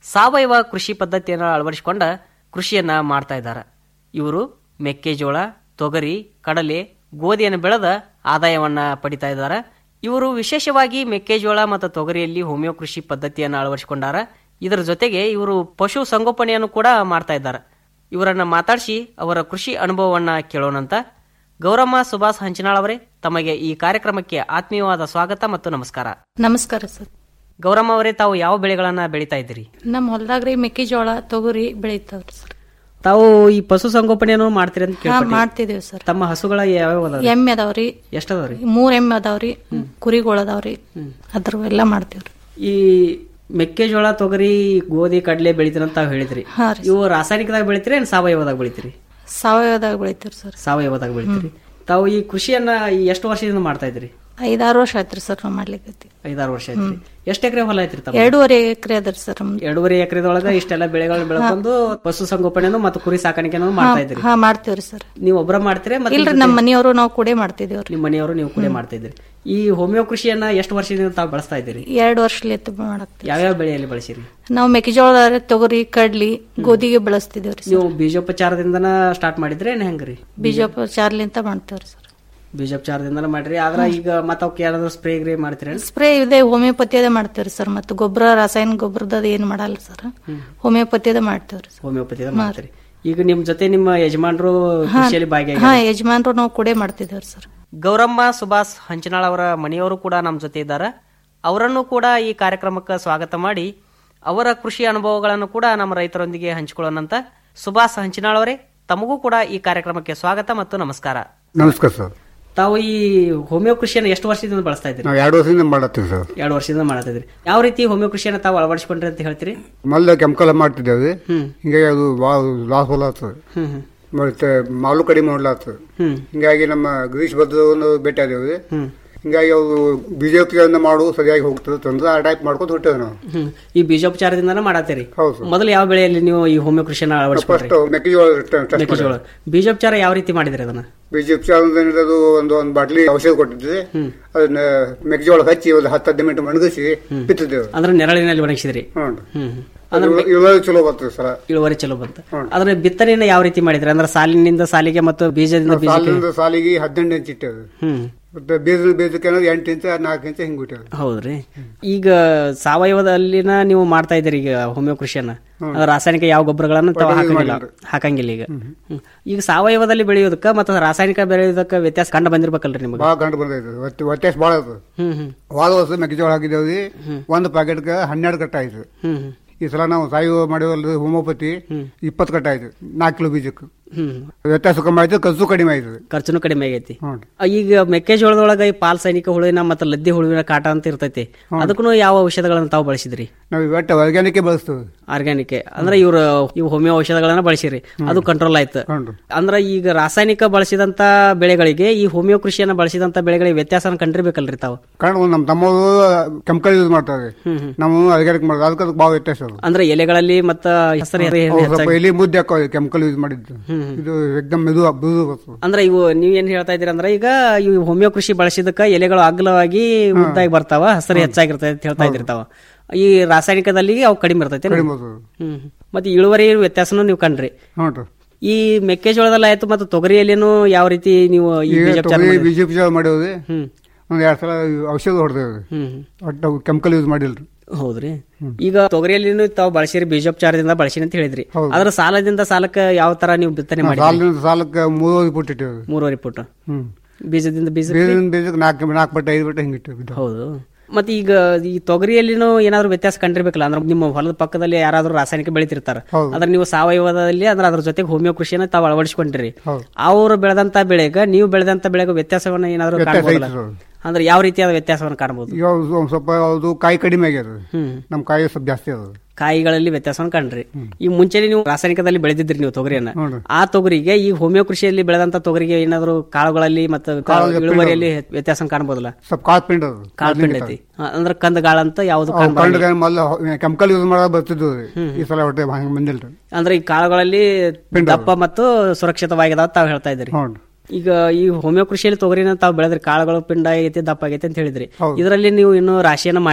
ಸಾವಯವ ಕೃಷಿ ಪದ್ಧತಿಯನ್ನು ಅಳವಡಿಸಿಕೊಂಡ ಕೃಷಿಯನ್ನ ಮಾಡ್ತಾ ಇದ್ದಾರೆ ಇವರು ಮೆಕ್ಕೆಜೋಳ ತೊಗರಿ ಕಡಲೆ ಗೋಧಿಯನ್ನು ಬೆಳೆದ ಆದಾಯವನ್ನ ಪಡಿತಾ ಇದ್ದಾರೆ ಇವರು ವಿಶೇಷವಾಗಿ ಮೆಕ್ಕೆಜೋಳ ಮತ್ತು ತೊಗರಿಯಲ್ಲಿ ಹೋಮಿಯೋ ಕೃಷಿ ಪದ್ಧತಿಯನ್ನು ಅಳವಡಿಸಿಕೊಂಡಾರ ಇದರ ಜೊತೆಗೆ ಇವರು ಪಶು ಸಂಗೋಪನೆಯನ್ನು ಕೂಡ ಮಾಡ್ತಾ ಇದ್ದಾರೆ ಇವರನ್ನ ಮಾತಾಡಿಸಿ ಅವರ ಕೃಷಿ ಅನುಭವವನ್ನ ಕೇಳೋಣಂತ ಗೌರಮ್ಮ ಸುಭಾಷ್ ಹಂಚಿನಾಳ್ ಅವರೇ ತಮಗೆ ಈ ಕಾರ್ಯಕ್ರಮಕ್ಕೆ ಆತ್ಮೀಯವಾದ ಸ್ವಾಗತ ಮತ್ತು ನಮಸ್ಕಾರ ನಮಸ್ಕಾರ ಸರ್ ಗೌರಮ್ಮ ಅವರೇ ತಾವು ಯಾವ ಬೆಳೆಗಳನ್ನ ಬೆಳೀತಾ ಇದ್ದೀರಿ ನಮ್ಮ ಹೊಲದಾಗ್ರಿ ಮೆಕ್ಕೆಜೋಳ ತೊಗರಿ ಬೆಳಿತಾವ್ರಿ ಸರ್ ತಾವು ಈ ಪಶು ಸಂಗೋಪನೆಯನ್ನು ಮಾಡ್ತೀರಿ ಅಂತ ಹಾ ಕೇಳ್ಪಟ್ಟೆ. ಮಾಡ್ತಿದೀವಿ ಸರ್ ತಮ್ಮ ಹಸುಗಳ ಯಾವ್ಯಾವ ಅದಾವ್ರಿ? ಎಮ್ಮೆ ಅದಾವ್ರಿ ಎಷ್ಟ್ ಅದಾವ್ರಿ ಮೂರ್ ಎಮ್ಮೆ ಅದಾವ್ರಿ ಕುರಿಗಳು ಅದಾವ್ರಿ ಅದ್ರ ಎಲ್ಲ ಮಾಡ್ತೀವ್ರಿ ಈ ಮೆಕ್ಕೆಜೋಳ ತೊಗರಿ ಗೋಧಿ ಕಡಲೆ ಬೆಳಿತೀರಿ ಅಂತ ತಾವು ಹೇಳಿದ್ರಿ ಹಾ ರೀ ಇವು ರಾಸಾಯನಿಕದಾಗ ಬೆಳಿತೀರಿ ಏನ್ ಸಾವಯವದಾಗ ಬೆಳಿತೀರಿ ಸಾವಯವದಾಗ ಬೆಳಿತೀವ್ರಿ ಸರ್ ಸಾವಯವದಾಗ ಬೆಳಿತೀರಿ ತಾವು ಈ ಕೃಷಿಯನ್ನ ಈ ಎಷ್ಟು ವರ್ಷದಿಂದ ಮಾಡ್ತಾ ಇದ್ರಿ ಐದಾರು ವರ್ಷ ಆಯ್ತ್ರಿ ಸರ್ ನಾವು ಮಾಡ್ಲಿಕ್ಕೆ ಐದಾರು ವರ್ಷ ಆಯ್ತ್ರಿ ಎಷ್ಟು ಎಕರೆ ಹೊಲ ಐತ್ರಿ ತಮ್ಮ ಎರಡೂವರೆ ಎಕರೆ ಅದ್ರಿ ಸರ್ ನಮ್ದು ಎರಡೂವರೆ ಎಕರೆದೊಳಗ ಇಷ್ಟೆಲ್ಲ ಬೆಳೆಗಳು ಬೆಳ್ಕೊಂಡು ಪಶು ಸಂಗೋಪನೆಯನ್ನು ಮತ್ತು ಕುರಿ ಸಾಕಾಣಿಕೆಯನ್ನು ಮಾಡ್ತಾ ಇದ್ರಿ ಹಾ ಮಾಡ್ತೀವ್ರಿ ಸರ್ ನೀವು ಒಬ್ಬರ ಮಾಡ್ತೀರಿ ಮತ್ತೆ ಇಲ್ರಿ ನಮ್ಮ ಮನೆಯವರು ನಾವು ಕೂಡ ಮಾಡ್ತಿದೀವ್ರಿ ನಿಮ್ಮ ಮನೆಯವರು ನೀವು ಕೂಡ ಮಾಡ್ತಾ ಇದ್ರಿ ಈ ಹೋಮಿಯೋ ಕೃಷಿಯನ್ನ ಎಷ್ಟು ವರ್ಷದಿಂದ ತಾವು ಬಳಸ್ತಾ ಇದ್ದೀರಿ ಎರಡು ವರ್ಷಲಿತ್ತು ಮಾಡಕ್ ಯಾವ್ಯಾವ ಬೆಳೆಯಲ್ಲಿ ಬಳಸಿರಿ ನಾವು ಮೆಕ್ಕೆಜೋಳ ತೊಗರಿ ಕಡ್ಲಿ ಗೋಧಿಗೆ ಬೆಳೆಸ್ತಿದೇವ್ರಿ ನೀವು ಬೀಜೋಪಚಾರದಿಂದನ ಸ್ಟಾರ್ಟ್ ಮಾಡಿದ್ರೆ ಏನ್ ಹೆಂಗ್ರಿ ಬೀಜೋಪಚಾರಲಿಂತ ಮಾಡ್ತೇವ್ರಿ ಸರ್ ಬೀಜೋಪಚಾರದಿಂದನ ಮಾಡ್ರಿ ಆದ್ರ ಈಗ ಮತ್ತ ಅವಕ್ಕೆ ಯಾರಾದ್ರೂ ಸ್ಪ್ರೇ ಗ್ರೇ ಮಾಡ್ತೀರಿ ಸ್ಪ್ರೇ ಇದೆ ಹೋಮಿಯೋಪತಿ ಅದೇ ಮಾಡ್ತೇವ್ರಿ ಸರ್ ಮತ್ತೆ ಗೊಬ್ಬರ ರಾಸಾಯನಿಕ ಗೊಬ್ಬರದ ಏನ್ ಮಾಡಲ್ಲ ಸರ್ ಹೋಮಿಯೋಪತಿ ಅದೇ ಮಾಡ್ತೇವ್ರಿ ಸರ್ ಹೋಮಿಯೋಪತಿ ಮಾಡ್ತೀರಿ ಈಗ ನಿಮ್ ಜೊತೆ ನಿಮ್ಮ ಯಜಮಾನರು ಹಾ ಕೃಷಿಯಲ್ಲಿ ಭಾಗಿಯಾಗಿ ಹಾ ಯಜಮಾನ್ರು ನಾವು ಕೂಡ ಮಾಡ್ತಿದ್ದೇವ್ರಿ ಸರ್ ಗೌರಮ್ಮ ಸುಭಾಷ್ ಹಂಚನಾಳ್ ಅವರ ಮನೆಯವರು ಕೂಡ ನಮ್ಮ ಜೊತೆ ಇದ್ದಾರೆ ಅವರನ್ನು ಕೂಡ ಈ ಕಾರ್ಯಕ್ರಮಕ್ಕೆ ಸ್ವಾಗತ ಮಾಡಿ ಅವರ ಕೃಷಿ ಅನುಭವಗಳನ್ನು ಕೂಡ ನಮ್ಮ ರೈತರೊಂದಿಗೆ ಹಂಚಿಕೊಳ್ಳೋಣಂತ ಸುಭಾಷ್ ಹಂಚಿನಾಳ್ ಅವರೇ ತಮಗೂ ಕೂಡ ಈ ಕಾರ್ಯಕ್ರಮಕ್ಕೆ ಸ್ವಾಗತ ಮತ್ತು ನಮಸ್ಕಾರ ನಮಸ್ಕಾರ ಸರ್ ತಾವು ಈ ಹೋಮಿಯೋ ಕೃಷಿಯನ್ನು ಎಷ್ಟು ವರ್ಷದಿಂದ ಬಳಸ್ತಾ ಇದ್ದೀರಿ ನಾವು ಎರಡು ವರ್ಷದಿಂದ ಮಾಡತ್ತೀವಿ ಸರ್ ಎರಡು ವರ್ಷದಿಂದ ಮಾಡ್ತಾ ಇದ್ರಿ ಯಾವ ರೀತಿ ಹೋಮಿಯೋ ಕೃಷಿಯನ್ನು ತಾವು ಅಳವಡಿಸಿಕೊಂಡ್ರಿ ಅಂತ ಹೇಳ್ತೀರಿ ಮೊದಲು ಕೆಮಿಕಲ್ ಮಾಡ್ತಿದ್ದೇವೆ ಹಿಂಗಾಗಿ ಅದು ಭಾಳ ಲಾಸ್ ಹೋಲ ಆಗ್ತದೆ ಹ್ಮ್ ಹ್ಮ್ ಮತ್ತೆ ಮಾಲು ಕಡಿಮೆ ಮಾಡ್ಲಾಗ್ತದೆ ಹ್ಮ್ ಹಿಂಗಾಗಿ ನಮ್ಮ ಗಿರೀಶ್ ಬದ್ಧವನ್ನು ಭೇಟಿ ಆದೇವೆ ಹಿಂಗಾಗಿ ಅವು ಬೀಜೋಪಚಾರದಿಂದ ಮಾಡು ಸರಿಯಾಗಿ ಹೋಗ್ತದೆ ತಂದ್ರೆ ಆ ಟೈಪ್ ಮಾಡ್ಕೊಂಡು ಹೊಟ್ಟೇವೆ ನಾವು ಹ್ಮ್ ಈ ಬೀಜೋಪಚಾರದಿಂದನೇ ಮಾಡತ್ತೀರಿ ಹೌದು ಸರ್. ಮೊದಲು ಯಾವ ಬೆಳೆಯಲ್ಲಿ ನೀವು ಈ ಹೋಮಿಯೋ ಕೃಷಿಯನ್ನು ಅಳವಡಿಸಿಕೊಂಡ್ರಿ ಫಸ್ಟ್ ಮೆಕ್ಕೆಜೋಳ ಟೆಸ್ಟ್ ಮೆಕ್ಕೆಜೋಳ ಬೀಜೋಪಚಾರ ಯಾವ ರೀತಿ ಮಾಡಿದ್ರಿ ಅದನ್ನ ಬೀಜೋಪಚಾರದಿಂದ ಅದು ಒಂದು ಒಂದು ಬಾಟ್ಲಿ ಔಷಧ ಕೊಟ್ಟಿದ್ದೆ ಅದನ್ನ ಮೆಕ್ಕೆಜೋಳ ಹಚ್ಚಿ ಒಂದು ಹತ್ತು ಹದಿನೈದು ಮಿನಿಟ್ ಮಣಗಿಸಿ ಬಿತ್ತಿದ್ದೇವೆ ಅಂದ್ರೆ ನೆರಳಿನಲ್ಲಿ ಒಣಗಿಸಿದ್ರಿ ಹ್ಞೂ ಹ್ಮ್ ಅದು ಇಳುವರಿ ಚಲೋ ಬರ್ತದೆ ಸರ್ ಇಳುವರಿ ಚಲೋ ಬಂತ ಅದ್ರ ಬಿತ್ತನೆಯನ್ನ ಯಾವ ರೀತಿ ಮಾಡಿದ್ರಿ ಅಂದ್ರೆ ಸಾಲಿನಿಂದ ಸಾಲಿಗೆ ಮತ್ತು ಬೀಜದಿಂದ ಬೀಜಕ್ಕೆ ಸಾಲಿನಿಂದ ಸಾಲಿಗೆ ಹದಿನೆಂಟು ಇಂಚ್ ಇಟ್ಟೇವೆ ಹ್ಮ್ ಮತ್ತೆ ಬೀಜ ಬೀಜಕ್ಕೆ ಅನ್ನೋದು ಎಂಟು ಇಂಚ ನಾಲ್ಕು ಇಂಚ ಹಿಂಗ್ ಬಿಟ್ಟೇವೆ ಹೌದ್ರಿ ಈಗ ಸಾವಯವದಲ್ಲಿನ ನೀವು ಮಾಡ್ತಾ ಇದ್ದೀರಿ ಈಗ ಹೋಮಿಯೋ ಕೃಷಿಯನ್ನ ಅಂದ್ರೆ ರಾಸಾಯನಿಕ ಯಾವ ಗೊಬ್ಬರಗಳನ್ನು ತಾವು ಒಟ್ಟು use ಹಾಕಂಗಿಲ್ಲ ಮಾಡಿಲ್ರಿ. ಹಾಕಂಗಿಲ್ಲ ಈಗ ಹ್ಮ್. ಈಗ ಸಾವಯವದಲ್ಲಿ ಬೆಳೆಯೋದಕ್ಕ ಮತ್ತು ರಾಸಾಯನಿಕ ಬೆಳೆಯೋದಕ್ಕ ವ್ಯತ್ಯಾಸ ಕಂಡು ಬಂದಿರ್ಬೇಕಲ್ರಿ ನಿಮಗೆ ಭಾಳ ಗಂಟು ಬಂದೈತೆ ಒಟ್ಟು ವ್ಯತ್ಯಾಸ ಭಾಳ ಆಯ್ತು ಹ್ಮ್ ಹ್ಮ್ ಹೋದ ವರ್ಷ ಮೆಕ್ಕೆಜೋಳ ಹಾಕಿದ್ದೇವೆ ಒಂದು ಪ್ಯಾಕೆಟ್ಗೆ ಹನ್ನೆರಡು ಕಟ್ಟ ಆಯ್ತು ಹ್ಮ್ ಹ್ಮ್ ಈ ಸಲ ನಾವು ಸಾಯಿ ಮಾಡಿವಲ್ರಿ ಹೋಮಿಯೋಪತಿ ಇಪ್ಪತ್ತು ಕಟ್ಟ ಆಯ್ತು ನಾಲ್ಕು ಕಿಲೋ ಬೀಜಕ್ಕೆ ಹ್ಮ್ ವ್ಯತ್ಯಾಸ ಕಮ್ಮಿ ಆಯ್ತು ಖರ್ಚು ಕಡಿಮೆ ಆಯ್ತು ಖರ್ಚುನು ಕಡಿಮೆ ಆಗೈತಿ ಆ, ಈಗ ಮೆಕ್ಕೆಜೋಳದೊಳಗ ಈ ಪಾಲ್ ಸೈನಿಕ ಹುಳುವಿನ ಮತ್ತು ಲದ್ದಿ ಹುಳುವಿನ ಕಾಟ ಅಂತ ಇರ್ತೈತಿ ಅದಕ್ಕೂ ಯಾವ ಔಷಧಗಳನ್ನ ತಾವು ಬಳಸಿದ್ರಿ ನಾವು ಇವತ್ತು ಆರ್ಗ್ಯಾನಿಕ್ ಬಳಸ್ತೇವೆ ಆರ್ಗ್ಯಾನಿಕ್ ಅಂದ್ರೆ ಇವ್ರ ಇವು ಹೋಮಿಯೋ ಔಷಧಗಳನ್ನ ಬಳಸಿರಿ ಅದು ಕಂಟ್ರೋಲ್ ಆಯ್ತು ಅಂದ್ರೆ ಈಗ ರಾಸಾಯನಿಕ ಬಳಸಿದಂತ ಬೆಳೆಗಳಿಗೆ ಈ ಹೋಮಿಯೋ ಕೃಷಿಯನ್ನ ಬಳಸಿದಂತ ಬೆಳೆಗಳಿಗೆ ವ್ಯತ್ಯಾಸ ಕಂಡಿರ್ಬೇಕಲ್ರಿ ತಾವು ಕಾರಣ ನಮ್ಮ ತಮ್ಮವರು ಕೆಮಿಕಲ್ ಯೂಸ್ ಮಾಡ್ತಾರೆ ನಾವು ಆರ್ಗ್ಯಾನಿಕ್ ಮಾಡೋದು ಅದಕ್ಕೆ ಅದಕ್ಕೆ ಭಾಳ ವ್ಯತ್ಯಾಸ ಅದು ಅಂದ್ರೆ ಎಲೆಗಳಲ್ಲಿ ಮತ್ತ ಹೆಸರು ಅವು ಸ್ವಲ್ಪ ಎಲ್ಲಿ ಮುದ್ದೆ ಹಾಕೋ ಕೆಮಿಕಲ್ ಯೂಸ್ ಮಾಡಿದ್ದು ಇದು ಎಕ್ದಮ್ ಮೆದು ಮೃದು ಬರ್ತದೆ ಅಂದ್ರೆ ಇವು ನೀವ್ ಏನ್ ಹೇಳ್ತಾ ಇದೀರಿ ಅಂದ್ರೆ ಈಗ ಈ ಹೋಮಿಯೋ ಕೃಷಿ ಬಳಸಿದಕ್ಕ ಎಲೆಗಳು ಅಗಲವಾಗಿ ಉದ್ದಾಗಿ ಬರ್ತಾವ ಹಸರು ಹೆಚ್ಚಾಗಿರ್ತದೆ ಅಂತ ಹೇಳ್ತಾ ಇದ್ರಿ ತಾವ ಈ ರಾಸಾಯನಿಕದಲ್ಲಿ ಅವು ಕಡಿಮೆ ಇರ್ತೈತೆ ಕಡಿಮೆ ಬರ್ತದೆ. ಹ್ಮ್ ಮತ್ತೆ ಇಳುವರಿ ವ್ಯತ್ಯಾಸನೂ ನೀವು ಕಂಡ್ರಿ ಹ್ಞೂ ರೀ ಈ ಮೆಕ್ಕೆಜೋಳದಲ್ಲಿ ಆಯ್ತು ಮತ್ತು ತೊಗರಿಯಲ್ಲಿನೂ ಯಾವ ರೀತಿ ನೀವು ಈ ಈಗ ಬೀಜೋಪಚಾರ ತೊಗರಿ ಮಾಡಿದ್ರಿ? ಬೀಜೋಪಚಾರ ಮಾಡೇವ್ರಿ ಹ್ಮ್ ಒಂದ್ ಎರಡ್ ಸಲ ಔಷಧ ಹೊಡೆದೇವ್ರಿ ಹ್ಮ್ ಒಟ್ಟು ಕೆಮಿಕಲ್ ಯೂಸ್ ಮಾಡಿಲ್ರಿ ಹೌದ್ರಿ ಈಗ ತೊಗರಿಯಲ್ಲಿ ತಾವು ಬಳಸಿರಿ ಬೀಜೋಪಚಾರದಿಂದ ಬಳಸಿರಿ ಅಂತ ಹೇಳಿದ್ರಿ ಅದ್ರ ಸಾಲದಿಂದ ಸಾಲಕ್ಕ ಯಾವ ತರ ನೀವು ಬಿತ್ತನೆ ಮಾಡಿ ಸಾಲಿನ ಸಾಲಕ್ಕೆ ಮೂರುವರೆ ಫುಟ್ ಇಟ್ಟೇವ್ರಿ ಮೂರುವರೆ ಫುಟ್ ಹ್ಮ್ ಬೀಜದಿಂದ ಬೀಜ ಬೀಜದಿಂದ ಬೀಜಕ್ಕೆ ನಾಲ್ಕು ನಾಲ್ಕು ಬಟ್ಟೆ ಐದು ಬಟ್ಟೆ ಹಿಂಗಿಟ್ಟು ಹೌದು ಮತ್ತೆ ಈಗ ಈ ತೊಗರಿಯಲ್ಲಿನೂ ಏನಾದ್ರು ವ್ಯತ್ಯಾಸ ಕಂಡಿರ್ಬೇಕಲ್ಲ ಅಂದ್ರೆ ನಿಮ್ಮ ಹೊಲದ ಪಕ್ಕದಲ್ಲಿ ಯಾರಾದ್ರೂ ರಾಸಾಯನಿಕ ಬೆಳಿತಿರ್ತಾರ ಅದ್ರ ನೀವು ಸಾವಯವದಲ್ಲಿ ಅಂದ್ರೆ ಅದ್ರ ಜೊತೆಗೆ ಹೋಮಿಯೋ ಕೃಷಿಯನ್ನ ತಾವು ಅಳವಡಿಸಿಕೊಂಡಿರಿ ಅವ್ರು ಬೆಳೆದಂತ ಬೆಳೆಗ ನೀವು ಬೆಳೆದಂತ ಬೆಳೆಗ ವ್ಯತ್ಯಾಸವನ್ನ ಏನಾದ್ರು ವ್ಯತ್ಯಾಸ ಕಾಣಬಹುದಲ್ಲ ಐತಿ ಸರ್. ಅಂದ್ರೆ ಯಾವ ರೀತಿಯಾದ ವ್ಯತ್ಯಾಸವನ್ನು ಕಾಣಬಹುದು ಈಗ ಅದು ಒಂದ್ ಸ್ವಲ್ಪ ಅದು ಕಾಯಿ ಕಡಿಮೆ ಆಗ್ಯದ ನಮ್ ಕಾಯಿ ಸ್ವಲ್ಪ ಜಾಸ್ತಿ ಅದ ಕಾಯಿಗಳಲ್ಲಿ ವ್ಯತ್ಯಾಸವನ್ನು ಕಂಡ್ರಿ ಈ ಮುಂಚೆನೆ ನೀವು ರಾಸಾಯನಿಕದಲ್ಲಿ ಬೆಳೆದಿದ್ರಿ ನೀವು ತೊಗರಿಯನ್ನ ಆ ತೊಗರಿಗೆ ಈ ಹೋಮಿಯೋ ಕೃಷಿಯಲ್ಲಿ ಬೆಳೆದಂತ ತೊಗರಿಗೆ ಏನಾದ್ರು ಕಾಳುಗಳಲ್ಲಿ ಮತ್ತು ಕಾಳು ಪಿಂಡ ಇಳುವರಿಯಲ್ಲಿ ವ್ಯತ್ಯಾಸ ಕಾಣಬಹುದಲ್ಲ ಸ್ವಲ್ಪ ಕಾಳು ಪಿಂಡ ಅದು ಕಾಳು ಪಿಂಡ ಐತಿ ಹಾ, ಅಂದ್ರೆ ಕಂದಗಾಳ ಅಂತ ಯಾವ್ದು ಅವು ಕಂಡ ಮೊದಲು ಕೆಮಿಕಲ್ ಯೂಸ್ ಮಾಡೋದು ಬರ್ತಿದ್ವು ರೀ. ಈ ಸಲ ಹೊಟ್ಟೆ ಹಂಗ ಬಂದಿಲ್ರಿ ಅಂದ್ರೆ ಈ ಕಾಳುಗಳಲ್ಲಿ ದಪ್ಪ ಮತ್ತು ಸುರಕ್ಷಿತವಾಗಿದೆ ಅಂತ ತಾವು ಹೇಳ್ತಾ ಇದ್ರಿ ಈಗ ಈ ಹೋಮಿಯೋ ಕೃಷಿಯಲ್ಲಿ ತೊಗರಿನ ತಾವು ಬೆಳೆದ್ರಿ ಕಾಳುಗಳು ಪಿಂಡ ಆಗೈತಿ ದಪ್ಪ ಆಗೈತಿ ಅಂತ ಹೇಳಿದ್ರಿ ಇದರಲ್ಲಿ ನೀವು ಇನ್ನು ರಾಶಿಯನ್ನ ಮಾಡಿಲ್ಲ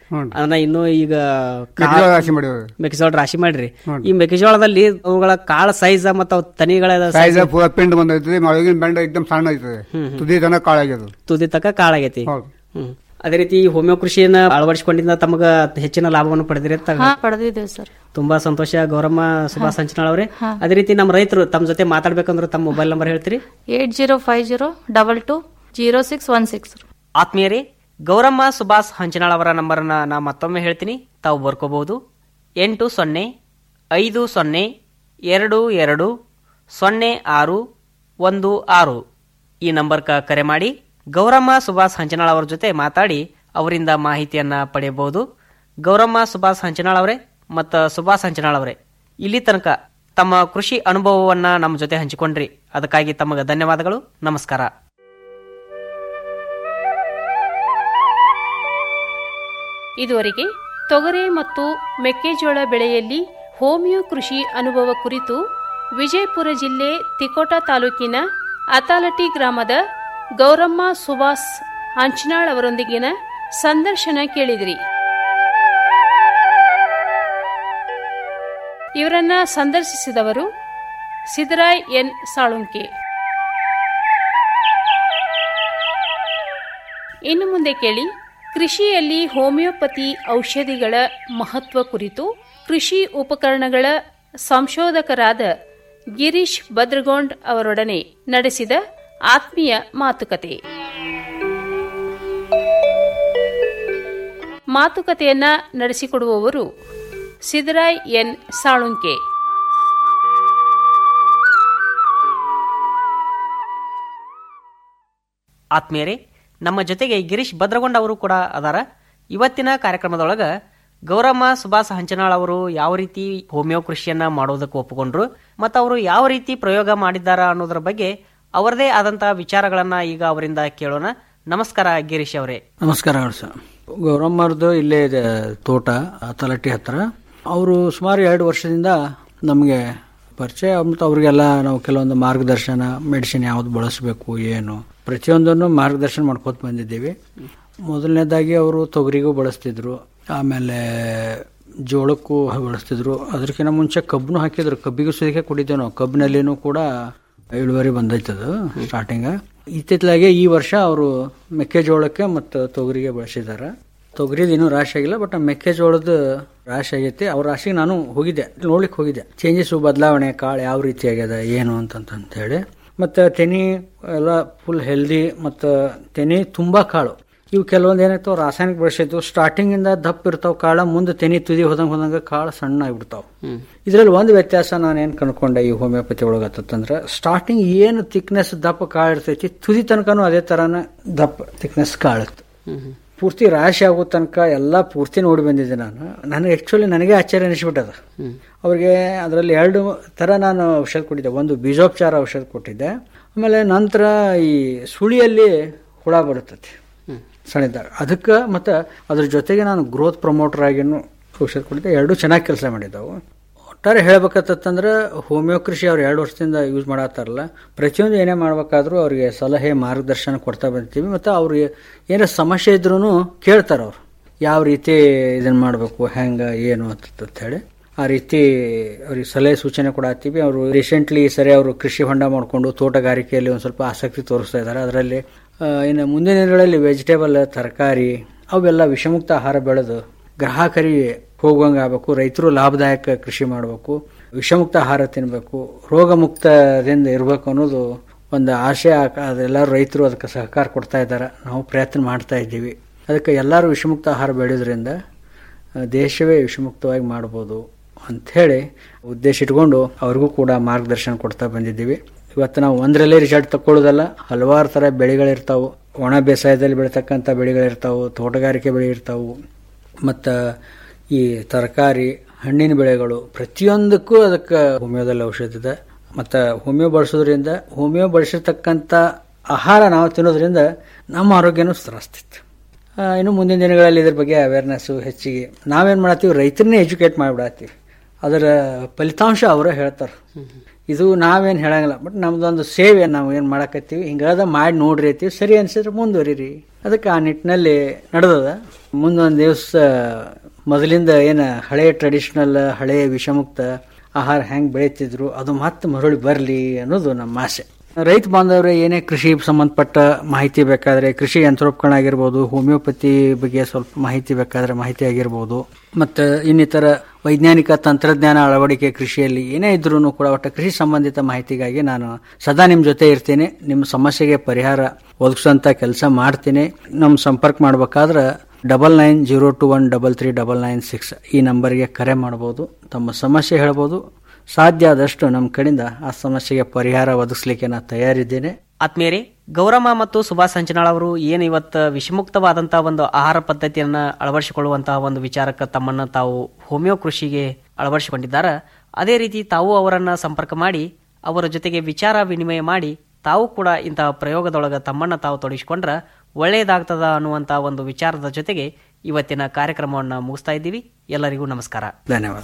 ಅದನ್ನ ಇನ್ನು ಈಗ ಕಾ- ಮೆಕ್ಕೆಜೋಳ ರಾಶಿ ಮಾಡಿವ್ರಿ. ಮೆಕ್ಕೆಜೋಳ ರಾಶಿ ಮಾಡ್ರಿ ಈ ಮೆಕ್ಕೆಜೋಳದಲ್ಲಿ ಅವುಗಳ ಕಾಳ ಸೈಜ್ ಮತ್ತು ಅವು ತನಿಗಳ ಸೈಜ್ ಪೂರ ಪಿಂಡ್ ಬಂದೈತ್ರಿ ಒಳಗಿನ ಬೆಂಡ ಎಕ್ದಮ್ ಸಣ್ಣ ಐತದೆ ತುದಿ ತನ ಕಾಳಾಗ್ಯದ ತುದಿ ತಕ ಕಾಳಾಗೈತಿ ಹ್ಮ್. ಅದೇ ರೀತಿ ಈ ಹೋಮಿಯೋ ಕೃಷಿಯನ್ನ ಅಳವಡಿಸಿಕೊಂಡಿಂದ ತಮಗ ಹೆಚ್ಚಿನ ಲಾಭವನ್ನು ಪಡೆದಿರಿ ಅಂತ ಹಾ ಪಡೆದಿದ್ದೇವೆ ಸರ್ ತುಂಬಾ ಸಂತೋಷ ಗೌರಮ್ಮ ಸುಭಾಷ್ ಹಂಚನಾಳ್ ಅವರೇ ಅದೇ ರೀತಿ ನಮ್ಮ ರೈತರು ತಮ್ಮ ಜೊತೆ ಮಾತಾಡ್ಬೇಕಂದ್ರೆ ತಮ್ಮ ಮೊಬೈಲ್ ನಂಬರ್ ಹೇಳ್ತೀರಿ eight zero five zero double two zero six one six ಆತ್ಮೀಯರೇ ಗೌರಮ್ಮ ಸುಭಾಷ್ ಹಂಚನಾಳ್ ಅವರ ನಂಬರ್ನ ನಾ ಮತ್ತೊಮ್ಮೆ ಹೇಳ್ತೀನಿ ತಾವು ಬರ್ಕೋಬಹುದು ಎಂಟು ಸೊನ್ನೆ ಐದು ಸೊನ್ನೆ ಎರಡು ಎರಡು ಸೊನ್ನೆ ಆರು ಒಂದು ಆರು ಈ ನಂಬರ್ಕ ಕರೆ ಮಾಡಿ ಗೌರಮ್ಮ ಸುಭಾಷ್ ಹಂಚನಾಳ್ ಅವರ ಜೊತೆ ಮಾತಾಡಿ ಅವರಿಂದ ಮಾಹಿತಿಯನ್ನ ಪಡೆಯಬಹುದು ಗೌರಮ್ಮ ಸುಭಾಷ್ ಹಂಚನಾಳ್ ಅವರೇ ಮತ್ತು ಸುಭಾಷ್ ಹಂಚನಾಳ್ ಅವರೇ ಇಲ್ಲಿ ತನಕ ತಮ್ಮ ಕೃಷಿ ಅನುಭವವನ್ನ ನಮ್ಮ ಜೊತೆ ಹಂಚಿಕೊಂಡ್ರಿ ಅದಕ್ಕಾಗಿ ತಮಗೆ ಧನ್ಯವಾದಗಳು ನಮಸ್ಕಾರ ಇದುವರೆಗೆ ತೊಗರೆ ಮತ್ತು ಮೆಕ್ಕೆಜೋಳ ಬೆಳೆಯಲ್ಲಿ ಹೋಮಿಯೋ ಕೃಷಿ ಅನುಭವ ಕುರಿತು ವಿಜಯಪುರ ಜಿಲ್ಲೆ ತಿಕೋಟ ತಾಲೂಕಿನ ಅತಾಲಟಿ ಗ್ರಾಮದ ಗೌರಮ್ಮ ಸುಭಾಸ್ ಹಂಚನಾಳ್ ಅವರೊಂದಿಗಿನ ಸಂದರ್ಶನ ಕೇಳಿದಿರಿ ಇವರನ್ನ ಸಂದರ್ಶಿಸಿದವರು ಸಿದ್ದರಾಯ್ ಎನ್ ಸಾಳುಂಕೆ ಇನ್ನು ಮುಂದೆ ಕೇಳಿ ಕೃಷಿಯಲ್ಲಿ ಹೋಮಿಯೋಪತಿ ಔಷಧಿಗಳ ಮಹತ್ವ ಕುರಿತು ಕೃಷಿ ಉಪಕರಣಗಳ ಸಂಶೋಧಕರಾದ ಗಿರೀಶ್ ಭದ್ರಗೊಂಡ್ ಅವರೊಡನೆ ನಡೆಸಿದ ಆತ್ಮೀಯ ಮಾತುಕತೆ ಮಾತುಕತೆಯನ್ನ ನಡೆಸಿಕೊಡುವವರು ಸಿದ್ದರಾಯ್ ಎನ್ ಸಾಳುಂಕೆ ಆತ್ಮೀಯರೇ ನಮ್ಮ ಜೊತೆಗೆ ಗಿರೀಶ್ ಭದ್ರಗೊಂಡ ಅವರು ಕೂಡ ಅದಾರ ಇವತ್ತಿನ ಕಾರ್ಯಕ್ರಮದೊಳಗ ಗೌರಮ್ಮ ಸುಭಾಷ್ ಹಂಚನಾಳ್ ಅವರು ಯಾವ ರೀತಿ ಹೋಮಿಯೋ ಕೃಷಿಯನ್ನ ಮಾಡೋದಕ್ಕೆ ಒಪ್ಪಿಕೊಂಡ್ರು ಮತ್ತು ಅವರು ಯಾವ ರೀತಿ ಪ್ರಯೋಗ ಮಾಡಿದ್ದಾರ ಅನ್ನೋದ್ರ ಬಗ್ಗೆ ಅವರದೇ ಆದಂತಹ ವಿಚಾರಗಳನ್ನ ಈಗ ಅವರಿಂದ ಕೇಳೋಣ ನಮಸ್ಕಾರ ಗಿರೀಶ್ ಅವರೇ ನಮಸ್ಕಾರಗಳು ಸರ್ ಗೌರಮ್ಮರ್ದು ಇಲ್ಲೇ ಇದೆ ತೋಟ ತಲಟ್ಟಿ ಹತ್ರ ಅವರು ಸುಮಾರು ಎರಡು ವರ್ಷದಿಂದ ನಮಗೆ ಪರಿಚಯ ಮತ್ತು ಅವ್ರಿಗೆಲ್ಲ ನಾವು ಕೆಲವೊಂದು ಮಾರ್ಗದರ್ಶನ ಮೆಡಿಸಿನ್ ಯಾವ್ದು ಬಳಸಬೇಕು ಏನು ಪ್ರತಿಯೊಂದನ್ನು ಮಾರ್ಗದರ್ಶನ ಮಾಡ್ಕೋತ ಬಂದಿದ್ದೀವಿ ಮೊದಲನೇದಾಗಿ ಅವರು ತೊಗರಿಗೂ ಬಳಸ್ತಿದ್ರು ಆಮೇಲೆ ಜೋಳಕ್ಕೂ ಬಳಸ್ತಿದ್ರು ಅದಕ್ಕಿಂತ ಮುಂಚೆ ಕಬ್ಬನು ಹಾಕಿದ್ರು ಕಬ್ಬಿಗೂ ಸುದಿಕೆ ಕುಡಿತೇವೆ ನಾವು ಕಬ್ಬಿನಲ್ಲಿನೂ ಕೂಡ ಇಳುವರಿ ಬಂದೈತದು ಸ್ಟಾರ್ಟಿಂಗ್ ಇತ್ತಿತ್ತಲಾಗೆ ಈ ವರ್ಷ ಅವರು ಮೆಕ್ಕೆಜೋಳಕ್ಕೆ ಮತ್ತು ತೊಗರಿಗೆ ಬಳಸಿದ್ದಾರೆ ತೊಗರಿದು ಇನ್ನೂ ರಾಶಿ ಆಗಿಲ್ಲ ಬಟ್ ಮೆಕ್ಕೆಜೋಳದ ರಾಶಿ ಆಗೈತಿ ಅವ್ರ ರಾಶಿಗೆ ನಾನು ಹೋಗಿದ್ದೆ ನೋಡ್ಲಿಕ್ಕೆ ಹೋಗಿದ್ದೆ ಚೇಂಜಸ್ ಬದಲಾವಣೆ ಕಾಳು ಯಾವ ರೀತಿ ಆಗ್ಯದ ಏನು ಅಂತಂತ ಹೇಳಿ ಮತ್ತು ತೆನಿ ಎಲ್ಲ ಫುಲ್ ಹೆಲ್ದಿ ಮತ್ತು ತೆನಿ ತುಂಬ ಕಾಳು ಇವು ಕೆಲವೊಂದು ಏನಾಯ್ತಾವ ರಾಸಾಯನಿಕ ಬಳಸಿದ್ದು ಸ್ಟಾರ್ಟಿಂಗ್ ಇಂದ ದಪ್ಪ ಇರ್ತಾವ ಕಾಳ ಮುಂದೆ ತೆನಿ ತುದಿ ಹೋದಂಗ ಹೋದಂಗ ಕಾಳು ಸಣ್ಣ ಆಗ್ಬಿಡ್ತಾವ ಇದ್ರಲ್ಲಿ ಒಂದು ವ್ಯತ್ಯಾಸ ನಾನು ಏನ್ ಕಂಡ್ಕೊಂಡೆ ಈ ಹೋಮಿಯೋಪತಿ ಒಳಗತ್ತಂದ್ರ ಸ್ಟಾರ್ಟಿಂಗ್ ಏನು ಥಿಕ್ನೆಸ್ ದಪ್ಪ ಕಾಳು ಇರ್ತೈತಿ ತುದಿ ತನಕನೂ ಅದೇ ತರಾನ ದಪ್ಪ ಥಿಕ್ನೆಸ್ ಕಾಳುತ್ತೆ ಪೂರ್ತಿ ರಾಶಿ ಆಗೋ ತನಕ ಎಲ್ಲ ಪೂರ್ತಿ ನೋಡಿ ಬಂದಿದ್ದೆ ನಾನು ನನಗೆ ಆಕ್ಚುಲಿ ನನಗೆ ಆಶ್ಚರ್ಯ ಅನಿಸ್ಬಿಟ್ಟದ ಅವ್ರಿಗೆ ಅದರಲ್ಲಿ ಎರಡು ತರ ನಾನು ಔಷಧ ಕೊಟ್ಟಿದ್ದೆ ಒಂದು ಬೀಜೋಪಚಾರ ಔಷಧ ಕೊಟ್ಟಿದ್ದೆ ಆಮೇಲೆ ನಂತರ ಈ ಸುಳಿಯಲ್ಲಿ ಹುಳ ಬರುತ್ತೈತಿ ಸಣ್ಣಿದ್ದಾಗ ಅದಕ್ಕೆ ಮತ್ತು ಅದ್ರ ಜೊತೆಗೆ ನಾನು ಗ್ರೋತ್ ಪ್ರಮೋಟರ್ ಆಗಿನೂ ಔಷಧ ಕೊಟ್ಟಿದ್ದೆ ಎರಡೂ ಚೆನ್ನಾಗಿ ಕೆಲಸ ಮಾಡಿದ್ದಾವು ಒಟ್ಟಾರೆ ಹೇಳ್ಬೇಕತ್ತಂದ್ರೆ ಹೋಮಿಯೋ ಕೃಷಿ ಅವ್ರು ಎರಡು ವರ್ಷದಿಂದ ಯೂಸ್ ಮಾಡತ್ತಾರಲ್ಲ ಪ್ರತಿಯೊಂದು ಏನೇ ಮಾಡ್ಬೇಕಾದ್ರೂ ಅವ್ರಿಗೆ ಸಲಹೆ ಮಾರ್ಗದರ್ಶನ ಕೊಡ್ತಾ ಬಂದಿರ್ತೀವಿ ಮತ್ತು ಅವ್ರಿಗೆ ಏನೇ ಸಮಸ್ಯೆ ಇದ್ರೂ ಕೇಳ್ತಾರೆ ಅವ್ರು ಯಾವ ರೀತಿ ಇದನ್ನ ಮಾಡಬೇಕು ಹೆಂಗೆ ಏನು ಅಂತ ಹೇಳಿ ಆ ರೀತಿ ಅವ್ರಿಗೆ ಸಲಹೆ ಸೂಚನೆ ಕೊಡತ್ತೀವಿ ಅವರು ರೀಸೆಂಟ್ಲಿ ಸರಿ ಅವರು ಕೃಷಿ ಹೊಂಡ ಮಾಡಿಕೊಂಡು ತೋಟಗಾರಿಕೆಯಲ್ಲಿ ಒಂದು ಸ್ವಲ್ಪ ಆಸಕ್ತಿ ತೋರಿಸ್ತಾ ಇದ್ದಾರೆ ಅದರಲ್ಲಿ ಇನ್ನು ಮುಂದಿನ ದಿನಗಳಲ್ಲಿ ವೆಜಿಟೇಬಲ್ ತರಕಾರಿ ಅವೆಲ್ಲ ವಿಷಮುಕ್ತ ಆಹಾರ ಬೆಳೆದು ಗ್ರಾಹಕರಿಗೆ ಹೋಗುವಂಗೆ ಆಗಬೇಕು ರೈತರು ಲಾಭದಾಯಕ ಕೃಷಿ ಮಾಡಬೇಕು ವಿಷಮುಕ್ತ ಆಹಾರ ತಿನ್ನಬೇಕು ರೋಗ ಮುಕ್ತದಿಂದ ಇರಬೇಕು ಅನ್ನೋದು ಒಂದು ಆಶೆ ಅದೆಲ್ಲರೂ ರೈತರು ಅದಕ್ಕೆ ಸಹಕಾರ ಕೊಡ್ತಾ ಇದ್ದಾರೆ ನಾವು ಪ್ರಯತ್ನ ಮಾಡ್ತಾ ಇದ್ದೀವಿ ಅದಕ್ಕೆ ಎಲ್ಲರೂ ವಿಷಮುಕ್ತ ಆಹಾರ ಬೆಳೆಯೋದ್ರಿಂದ ದೇಶವೇ ವಿಷಮುಕ್ತವಾಗಿ ಮಾಡ್ಬೋದು ಅಂಥೇಳಿ ಉದ್ದೇಶ ಇಟ್ಕೊಂಡು ಅವ್ರಿಗೂ ಕೂಡ ಮಾರ್ಗದರ್ಶನ ಕೊಡ್ತಾ ಬಂದಿದ್ದೀವಿ ಇವತ್ತು ನಾವು ಒಂದರಲ್ಲೇ ರಿಸಲ್ಟ್ ತಗೊಳ್ಳೋದಲ್ಲ ಹಲವಾರು ಥರ ಬೆಳೆಗಳಿರ್ತಾವೆ ಒಣ ಬೇಸಾಯದಲ್ಲಿ ಬೆಳೀತಕ್ಕಂಥ ಬೆಳೆಗಳಿರ್ತಾವೆ ತೋಟಗಾರಿಕೆ ಬೆಳೆ ಇರ್ತಾವೆ ಮತ್ತು ಈ ತರಕಾರಿ ಹಣ್ಣಿನ ಬೆಳೆಗಳು ಪ್ರತಿಯೊಂದಕ್ಕೂ ಅದಕ್ಕೆ ಹೋಮಿಯೋದಲ್ಲಿ ಔಷಧ ಇದೆ ಮತ್ತು ಹೋಮಿಯೋ ಬಳಸೋದ್ರಿಂದ ಹೋಮಿಯೋ ಬಳಸಿರ್ತಕ್ಕಂಥ ಆಹಾರ ನಾವು ತಿನ್ನೋದ್ರಿಂದ ನಮ್ಮ ಆರೋಗ್ಯನೂ ಸುಧಾರಿಸ್ತಿತ್ತು ಇನ್ನು ಮುಂದಿನ ದಿನಗಳಲ್ಲಿ ಇದ್ರ ಬಗ್ಗೆ ಅವೇರ್ನೆಸ್ಸು ಹೆಚ್ಚಿಗೆ ನಾವೇನು ಮಾಡತ್ತೀವಿ ರೈತರನ್ನೇ ಎಜುಕೇಟ್ ಮಾಡಿಬಿಡತ್ತೀವಿ ಅದರ ಫಲಿತಾಂಶ ಅವರೇ ಹೇಳ್ತಾರೆ ಇದು ನಾವೇನು ಹೇಳಂಗಿಲ್ಲ ಬಟ್ ನಮ್ದೊಂದು ಸೇವೆ ನಾವು ಏನು ಮಾಡಕತ್ತೀವಿ ಹಿಂಗಾದ ಮಾಡಿ ನೋಡ್ರಿ ಅಂತೀವಿ ಸರಿ ಅನ್ಸಿದ್ರೆ ಮುಂದುವರಿರಿ ಅದಕ್ಕೆ ಆ ನಿಟ್ಟಿನಲ್ಲಿ ನಡೆದದ ಮುಂದೊಂದು ದಿವಸ ಮೊದಲಿಂದ ಏನು ಹಳೆ ಟ್ರೆಡಿಷನಲ್ ಹಳೆ ವಿಷಮುಕ್ತ ಆಹಾರ ಹೆಂಗೆ ಬೆಳೀತಿದ್ರು ಅದು ಮತ್ತೆ ಮರಳಿ ಬರಲಿ ಅನ್ನೋದು ನಮ್ಮ ಆಸೆ ರೈತ ಬಾಂಧವರೇ ಏನೇ ಕೃಷಿ ಸಂಬಂಧಪಟ್ಟ ಮಾಹಿತಿ ಬೇಕಾದರೆ ಕೃಷಿ ಯಂತ್ರೋಪಕರಣ ಆಗಿರ್ಬೋದು ಹೋಮಿಯೋಪತಿ ಬಗ್ಗೆ ಸ್ವಲ್ಪ ಮಾಹಿತಿ ಬೇಕಾದರೆ ಮಾಹಿತಿ ಆಗಿರ್ಬೋದು ಮತ್ತು ಇನ್ನಿತರ ವೈಜ್ಞಾನಿಕ ತಂತ್ರಜ್ಞಾನ ಅಳವಡಿಕೆ ಕೃಷಿಯಲ್ಲಿ ಏನೇ ಇದ್ರೂ ಕೂಡ ಒಟ್ಟು ಕೃಷಿ ಸಂಬಂಧಿತ ಮಾಹಿತಿಗಾಗಿ ನಾನು ಸದಾ ನಿಮ್ಮ ಜೊತೆ ಇರ್ತೀನಿ ನಿಮ್ಮ ಸಮಸ್ಯೆಗೆ ಪರಿಹಾರ ಒದಗಿಸೋಂಥ ಕೆಲಸ ಮಾಡ್ತೀನಿ ನಮ್ಮ ಸಂಪರ್ಕ ಮಾಡ್ಬೇಕಾದ್ರೆ double nine zero two one double three double nine six ಈ ನಂಬರ್ಗೆ ಕರೆ ಮಾಡ್ಬೋದು ತಮ್ಮ ಸಮಸ್ಯೆ ಹೇಳ್ಬೋದು ಸಾಧ್ಯ ಆದಷ್ಟು ನಮ್ಮ ಕಡೆಯಿಂದ ಆ ಸಮಸ್ಯೆಗೆ ಪರಿಹಾರ ಒದಗಿಸ್ಲಿಕ್ಕೆ ನಾನು ತಯಾರಿದ್ದೇನೆ ಆತ್ಮೀಯರೇ ಗೌರಮ್ಮ ಮತ್ತು ಸುಭಾಷ್ ಸಂಚನಾಳ್ ಅವರು ಏನು ಇವತ್ತು ವಿಷಮುಕ್ತವಾದಂತಹ ಒಂದು ಆಹಾರ ಪದ್ಧತಿಯನ್ನ ಅಳವಡಿಸಿಕೊಳ್ಳುವಂತಹ ಒಂದು ವಿಚಾರಕ್ಕೆ ತಮ್ಮನ್ನ ತಾವು ಹೋಮಿಯೋ ಕೃಷಿಗೆ ಅಳವಡಿಸಿಕೊಂಡಿದ್ದಾರೆ ಅದೇ ರೀತಿ ತಾವು ಅವರನ್ನ ಸಂಪರ್ಕ ಮಾಡಿ ಅವರ ಜೊತೆಗೆ ವಿಚಾರ ವಿನಿಮಯ ಮಾಡಿ ತಾವು ಕೂಡ ಇಂತಹ ಪ್ರಯೋಗದೊಳಗ ತಮ್ಮನ್ನ ತಾವು ತೊಡಗಿಸಿಕೊಂಡ್ರ ಒಳ್ಳೆಯದಾಗ್ತದ ಅನ್ನುವಂತಹ ಒಂದು ವಿಚಾರದ ಜೊತೆಗೆ ಇವತ್ತಿನ ಕಾರ್ಯಕ್ರಮವನ್ನು ಮುಗಿಸ್ತಾ ಇದ್ದೀವಿ ಎಲ್ಲರಿಗೂ ನಮಸ್ಕಾರ ಧನ್ಯವಾದ